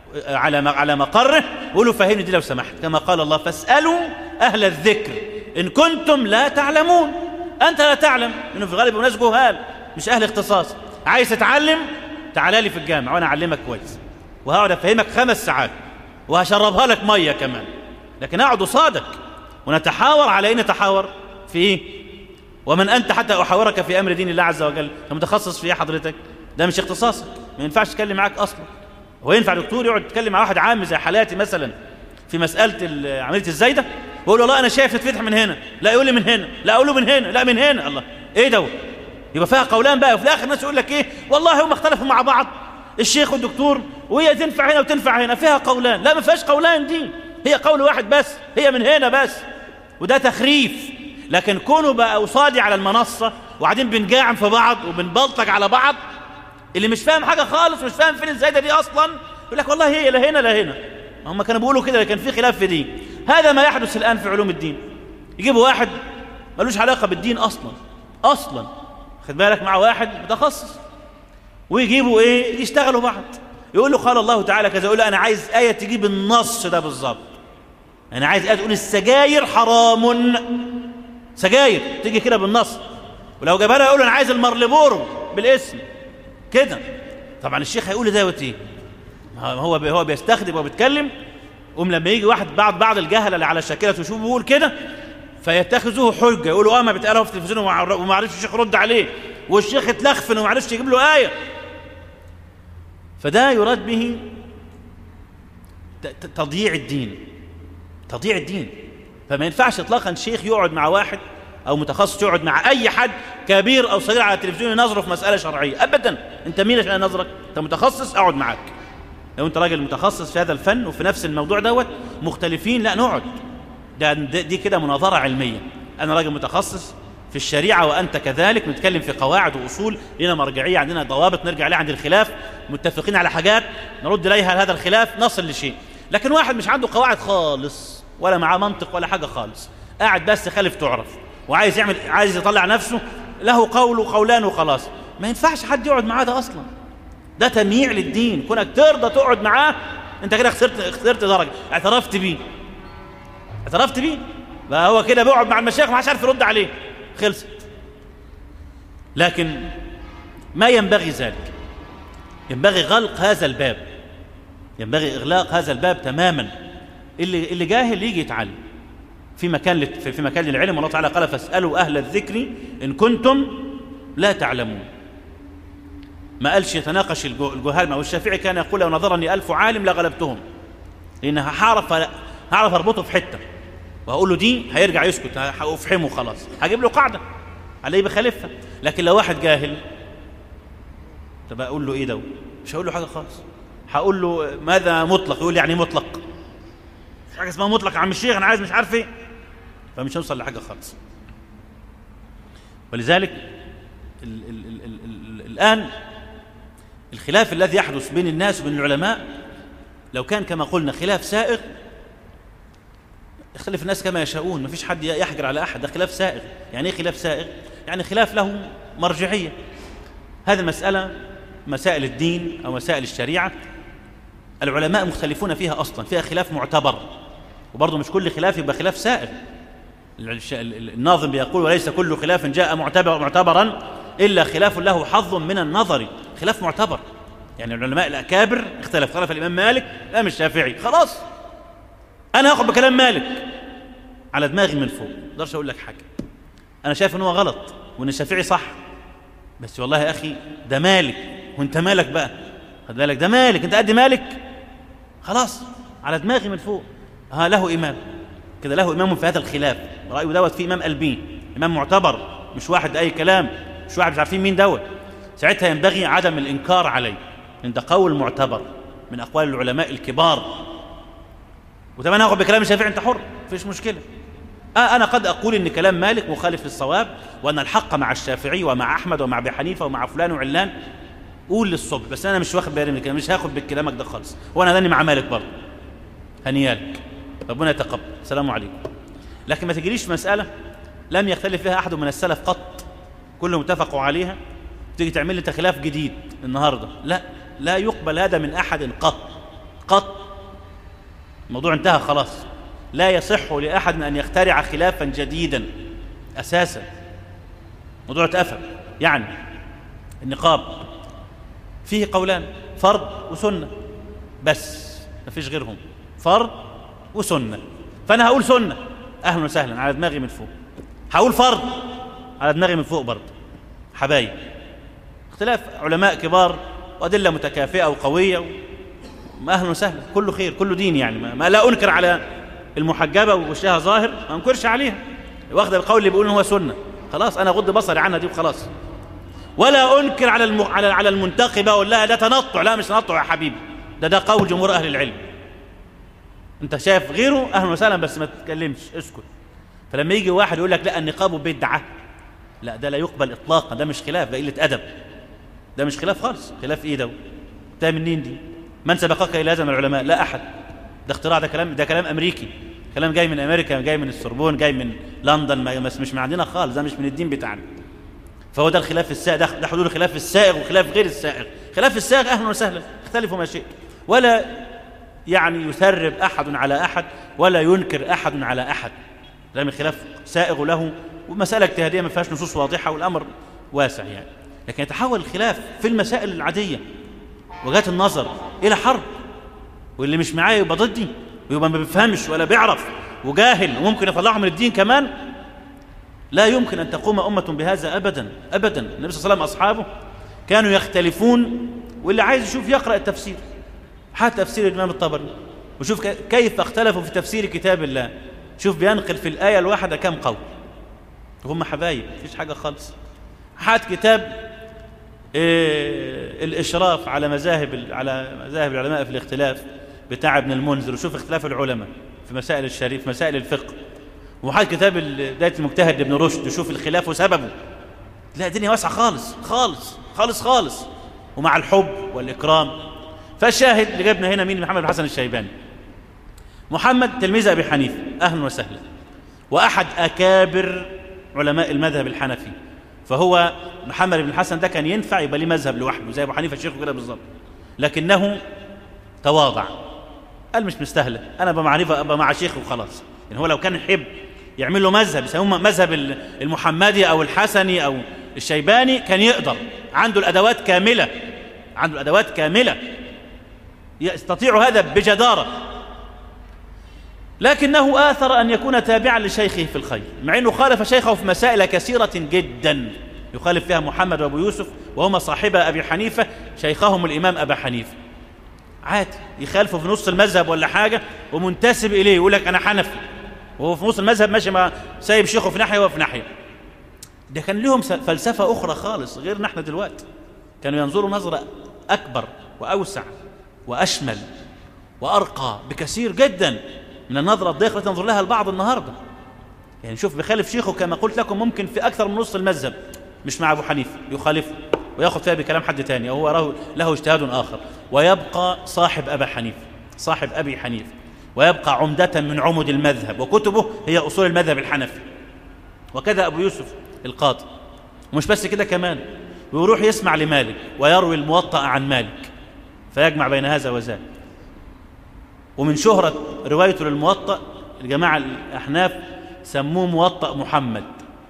على على مقره ويقول له فهمني دي لو سمحت كما قال الله فاسالوا اهل الذكر ان كنتم لا تعلمون انت لا تعلم انه في الغالب ناس جهال مش اهل اختصاص عايز تتعلم تعالى لي في الجامع وانا اعلمك كويس وهقعد افهمك خمس ساعات وهشربها لك ميه كمان لكن اقعد قصادك ونتحاور على ايه نتحاور في ايه ومن انت حتى احاورك في امر دين الله عز وجل انت متخصص في ايه حضرتك ده مش اختصاصك ما ينفعش تتكلم معاك اصلا هو ينفع دكتور يقعد يتكلم مع واحد عام زي حالاتي مثلا في مساله ال- عمليه الزايده ويقول له والله انا شايف تتفتح من هنا لا يقول لي من هنا لا اقول له من هنا لا من هنا الله ايه دوت يبقى فيها قولان بقى وفي الاخر الناس يقول لك ايه والله هم اختلفوا مع بعض الشيخ والدكتور وهي تنفع هنا وتنفع هنا فيها قولان لا ما فيهاش قولان دي هي قول واحد بس هي من هنا بس وده تخريف لكن كونوا بقى قصادي على المنصه وقاعدين بنجاعم في بعض وبنبلطج على بعض اللي مش فاهم حاجه خالص مش فاهم فين الزايده دي اصلا يقول لك والله هي لا هنا لا هنا هم كانوا بيقولوا كده كان في خلاف في دي هذا ما يحدث الان في علوم الدين يجيبوا واحد ملوش علاقه بالدين اصلا اصلا خد بالك مع واحد متخصص ويجيبوا ايه يشتغلوا بعض يقول له قال الله تعالى كذا يقول له انا عايز ايه تجيب النص ده بالظبط انا عايز ايه تقول السجاير حرام سجاير تيجي كده بالنص ولو جابها له يقول له انا عايز المارلبورو بالاسم كده طبعا الشيخ هيقول دوت ايه ما هو هو بيستخدم وبيتكلم قوم لما يجي واحد بعض بعض الجهله اللي على الشاكله ويشوفه بيقول كده فيتخذوه حجه يقولوا اه ما بيتقالها في التلفزيون وما وما عرفش الشيخ يرد عليه والشيخ اتلخفن وما عرفش يجيب له ايه فده يراد به ت- ت- تضييع الدين تضييع الدين فما ينفعش اطلاقا شيخ يقعد مع واحد او متخصص يقعد مع اي حد كبير او صغير على التلفزيون ينظره في مساله شرعيه ابدا انت مين عشان انظرك انت متخصص اقعد معاك لو انت راجل متخصص في هذا الفن وفي نفس الموضوع دوت مختلفين لا نقعد ده ده- دي كده مناظره علميه انا راجل متخصص في الشريعه وانت كذلك نتكلم في قواعد واصول لنا مرجعيه عندنا ضوابط نرجع لها عند الخلاف متفقين على حاجات نرد اليها هذا الخلاف نصل لشيء لكن واحد مش عنده قواعد خالص ولا معاه منطق ولا حاجه خالص قاعد بس خالف تعرف وعايز يعمل عايز يطلع نفسه له قول وقولان وخلاص ما ينفعش حد يقعد معاه ده اصلا ده تمييع للدين كونك ترضى تقعد معاه انت كده خسرت خسرت درجه اعترفت بيه اعترفت بيه بقى هو كده بيقعد مع المشايخ ما حدش عارف يرد عليه خلصت لكن ما ينبغي ذلك ينبغي غلق هذا الباب ينبغي اغلاق هذا الباب تماما اللي اللي جاهل يجي يتعلم في مكان في مكان للعلم الله تعالى قال فاسألوا أهل الذكر إن كنتم لا تعلمون ما قالش يتناقش الجهال ما هو الشافعي كان يقول لو نظرني ألف عالم لغلبتهم لأن هعرف هعرف أربطه في حتة وهقول له دي هيرجع يسكت هأفحمه خلاص هجيب له قاعدة عليه بخالفها لكن لو واحد جاهل طب أقول له إيه ده مش هقول له حاجة خالص هقول له ماذا مطلق يقول لي يعني مطلق مش حاجة اسمها مطلق يا عم الشيخ أنا عايز مش عارف إيه فمش هنوصل لحاجة خالص ولذلك ال ال ال ال ال الآن الخلاف الذي يحدث بين الناس وبين العلماء لو كان كما قلنا خلاف سائغ يختلف الناس كما يشاءون ما فيش حد يحجر على أحد ده خلاف سائغ يعني إيه خلاف سائغ؟ يعني خلاف له مرجعية هذه المسألة مسائل الدين أو مسائل الشريعة العلماء مختلفون فيها أصلا فيها خلاف معتبر وبرضه مش كل خلاف يبقى خلاف سائغ الناظم بيقول وليس كل خلاف جاء معتبر معتبرا إلا خلاف له حظ من النظر خلاف معتبر يعني العلماء الأكابر اختلف خلف الإمام مالك الإمام الشافعي خلاص أنا هاخد بكلام مالك على دماغي من فوق ما اقدرش أقول لك حاجة أنا شايف إن هو غلط وإن الشافعي صح بس والله يا أخي ده مالك وأنت مالك بقى خد بالك ده مالك أنت قد مالك خلاص على دماغي من فوق ها له إمام كده له إمام في هذا الخلاف رأيه دوت في إمام قلبين إمام معتبر مش واحد أي كلام مش واحد مش عارفين مين دوت ساعتها ينبغي عدم الإنكار عليه إن ده قول معتبر من أقوال العلماء الكبار وطبعا أنا أخذ بكلام الشافعي أنت حر مفيش مشكلة آه أنا قد أقول إن كلام مالك مخالف للصواب وأن الحق مع الشافعي ومع أحمد ومع أبي حنيفة ومع فلان وعلان قول للصبح بس أنا مش واخد بالي من الكلام مش هاخد بكلامك ده خالص وأنا داني مع مالك برضه هنيالك ربنا يتقبل السلام عليكم لكن ما تجريش مسألة لم يختلف فيها أحد من السلف قط كلهم اتفقوا عليها تيجي تعمل لي خلاف جديد النهارده لا لا يقبل هذا من أحد قط قط الموضوع انتهى خلاص لا يصح لأحد أن يخترع خلافا جديدا أساسا موضوع اتقفل يعني النقاب فيه قولان فرض وسنة بس ما فيش غيرهم فرض وسنة فأنا هقول سنة أهلا وسهلا على دماغي من فوق هقول فرض على دماغي من فوق برضه حبايب اختلاف علماء كبار وأدلة متكافئة وقوية و... أهلا وسهلا كله خير كله دين يعني ما, ما لا أنكر على المحجبة ووشها ظاهر ما أنكرش عليها واخد القول اللي بيقول إن هو سنة خلاص أنا غض بصري عنها دي وخلاص ولا أنكر على الم... على على المنتقبة أقول لها ده تنطع لا مش تنطع يا حبيبي ده ده قول جمهور أهل العلم أنت شايف غيره أهلا وسهلا بس ما تتكلمش اسكت فلما يجي واحد يقول لك لا النقاب بدعة لا ده لا يقبل إطلاقا ده مش خلاف ده قلة أدب ده مش خلاف خالص خلاف إيه ده ده منين دي من سبقك إلى هذا من العلماء لا أحد ده اختراع ده كلام ده كلام أمريكي كلام جاي من أمريكا جاي من السوربون جاي من لندن ما مش من عندنا خالص ده مش من الدين بتاعنا فهو ده الخلاف السائغ ده, ده حدود الخلاف السائغ وخلاف غير السائغ خلاف السائغ أهلا وسهلا اختلفوا ما شئت ولا يعني يثرب أحد على أحد ولا ينكر أحد على أحد ده من خلاف سائغ له ومسألة اجتهادية ما فيهاش نصوص واضحة والأمر واسع يعني لكن يتحول الخلاف في المسائل العادية وجهات النظر إلى حرب واللي مش معايا يبقى ضدي ويبقى ما بيفهمش ولا بيعرف وجاهل وممكن يطلعه من الدين كمان لا يمكن أن تقوم أمة بهذا أبدا أبدا النبي صلى الله عليه وسلم أصحابه كانوا يختلفون واللي عايز يشوف يقرأ التفسير حتى تفسير الإمام الطبري وشوف كيف اختلفوا في تفسير كتاب الله شوف بينقل في الآية الواحدة كم قول وهم حبايب مفيش حاجة خالص حات كتاب إيه الإشراف على مذاهب على مذاهب العلماء في الاختلاف بتاع ابن المنذر وشوف اختلاف العلماء في مسائل الشريف مسائل الفقه وحات كتاب بداية المجتهد لابن رشد وشوف الخلاف وسببه لا الدنيا واسعة خالص خالص خالص خالص ومع الحب والإكرام فالشاهد اللي جابنا هنا مين محمد بن حسن الشيباني محمد تلميذ أبي حنيفة أهلا وسهلا وأحد أكابر علماء المذهب الحنفي فهو محمد بن الحسن ده كان ينفع يبقى ليه مذهب لوحده زي ابو حنيفه شيخه كده بالظبط لكنه تواضع قال مش مستاهله انا ابقى مع حنيفه ابقى مع شيخ وخلاص يعني هو لو كان يحب يعمل له مذهب يسموه مذهب المحمدي او الحسني او الشيباني كان يقدر عنده الادوات كامله عنده الادوات كامله يستطيع هذا بجداره لكنه آثر أن يكون تابعا لشيخه في الخير مع أنه خالف شيخه في مسائل كثيرة جدا يخالف فيها محمد وأبو يوسف وهما صاحبا أبي حنيفة شيخهم الإمام أبا حنيفة عادي يخالفوا في نص المذهب ولا حاجة ومنتسب إليه يقول لك أنا حنفي وهو في نص المذهب ماشي مع سايب شيخه في ناحية وفي ناحية ده كان لهم فلسفة أخرى خالص غير نحن دلوقتي كانوا ينظروا نظرة أكبر وأوسع وأشمل وأرقى بكثير جدا من النظرة الضيقة التي تنظر لها البعض النهاردة يعني شوف بخالف شيخه كما قلت لكم ممكن في أكثر من نص المذهب مش مع أبو حنيفة يخالفه ويأخذ فيها بكلام حد تاني أو هو له اجتهاد آخر ويبقى صاحب أبا حنيفة صاحب أبي حنيفة ويبقى عمدة من عمد المذهب وكتبه هي أصول المذهب الحنفي وكذا أبو يوسف القاضي ومش بس كده كمان ويروح يسمع لمالك ويروي الموطأ عن مالك فيجمع بين هذا وذاك ومن شهرة روايته للموطأ الجماعة الأحناف سموه موطأ محمد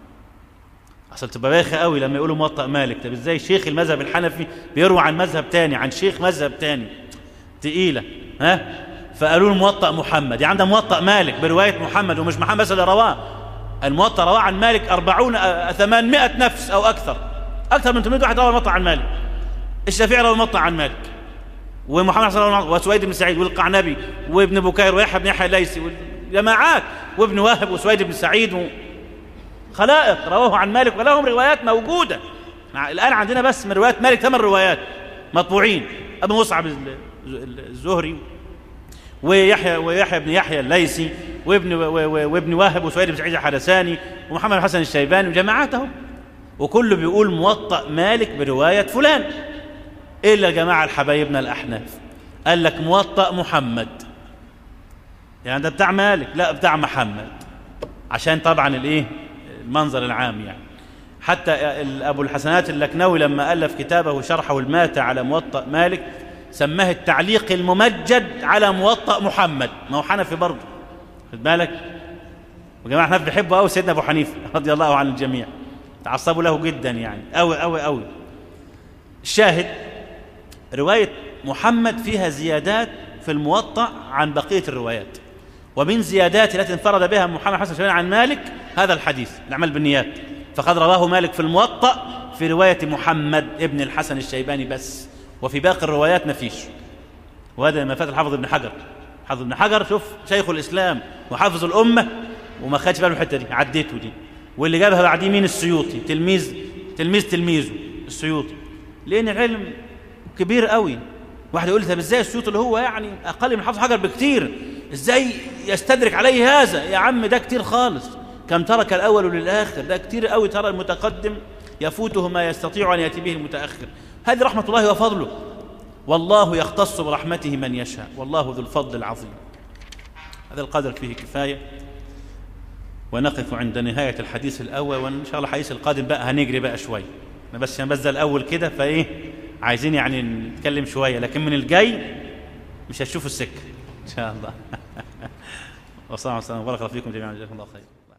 اصل تبقى بايخه قوي لما يقولوا موطأ مالك طب ازاي شيخ المذهب الحنفي بيروي عن مذهب تاني عن شيخ مذهب تاني تقيله ها فقالوا له موطأ محمد يعني ده موطأ مالك بروايه محمد ومش محمد بس اللي رواه الموطأ رواه عن مالك 40 800 نفس او اكثر اكثر من 800 واحد روى الموطأ عن مالك الشافعي روى الموطأ عن مالك ومحمد صلى الله عليه وسلم وسويد بن سعيد والقعنبي وابن بكير ويحيى بن يحيى الليثي والجماعات وابن واهب وسويد بن سعيد و... خلائق رواه عن مالك ولهم روايات موجودة الآن عندنا بس من روايات مالك ثمان روايات مطبوعين أبو مصعب الزهري ويحيى ويحيى بن يحيى الليثي وابن وابن واهب وسويد بن سعيد الحدثاني ومحمد الحسن الشيباني وجماعتهم وكله بيقول موطأ مالك برواية فلان إلا جماعة الحبايبنا الأحناف قال لك موطأ محمد يعني ده بتاع مالك لا بتاع محمد عشان طبعا الايه المنظر العام يعني حتى أبو الحسنات اللكنوي لما ألف كتابه شرحه الماتع على موطأ مالك سماه التعليق الممجد على موطأ محمد ما هو حنفي برضه خد بالك وجماعة حنفي بيحبوا قوي سيدنا أبو حنيفة رضي الله عن الجميع تعصبوا له جدا يعني قوي قوي قوي الشاهد رواية محمد فيها زيادات في الموطأ عن بقية الروايات ومن زيادات التي انفرد بها محمد حسن شيباني عن مالك هذا الحديث العمل بالنيات فقد رواه مالك في الموطأ في رواية محمد ابن الحسن الشيباني بس وفي باقي الروايات ما فيش وهذا ما فات الحافظ ابن حجر حافظ ابن حجر شوف شيخ الإسلام وحافظ الأمة وما خدش باله من الحتة دي عديته دي واللي جابها بعديه مين السيوطي تلميذ تلميذ تلميذه السيوطي لأن علم كبير قوي واحد يقول لي طب ازاي السيوطي اللي هو يعني أقل من حافظ حجر بكتير ازاي يستدرك عليه هذا يا عم ده كتير خالص كم ترك الأول للآخر ده كتير قوي ترى المتقدم يفوته ما يستطيع أن يأتي به المتأخر هذه رحمة الله وفضله والله يختص برحمته من يشاء والله ذو الفضل العظيم هذا القدر فيه كفاية ونقف عند نهاية الحديث الأول وإن شاء الله الحديث القادم بقى هنجري بقى شوية أنا بس عشان بس ده الأول كده فإيه عايزين يعني نتكلم شوية لكن من الجاي مش هتشوفوا السكة إن شاء الله وصلى الله وسلم وبارك الله فيكم جميعا جزاكم الله خير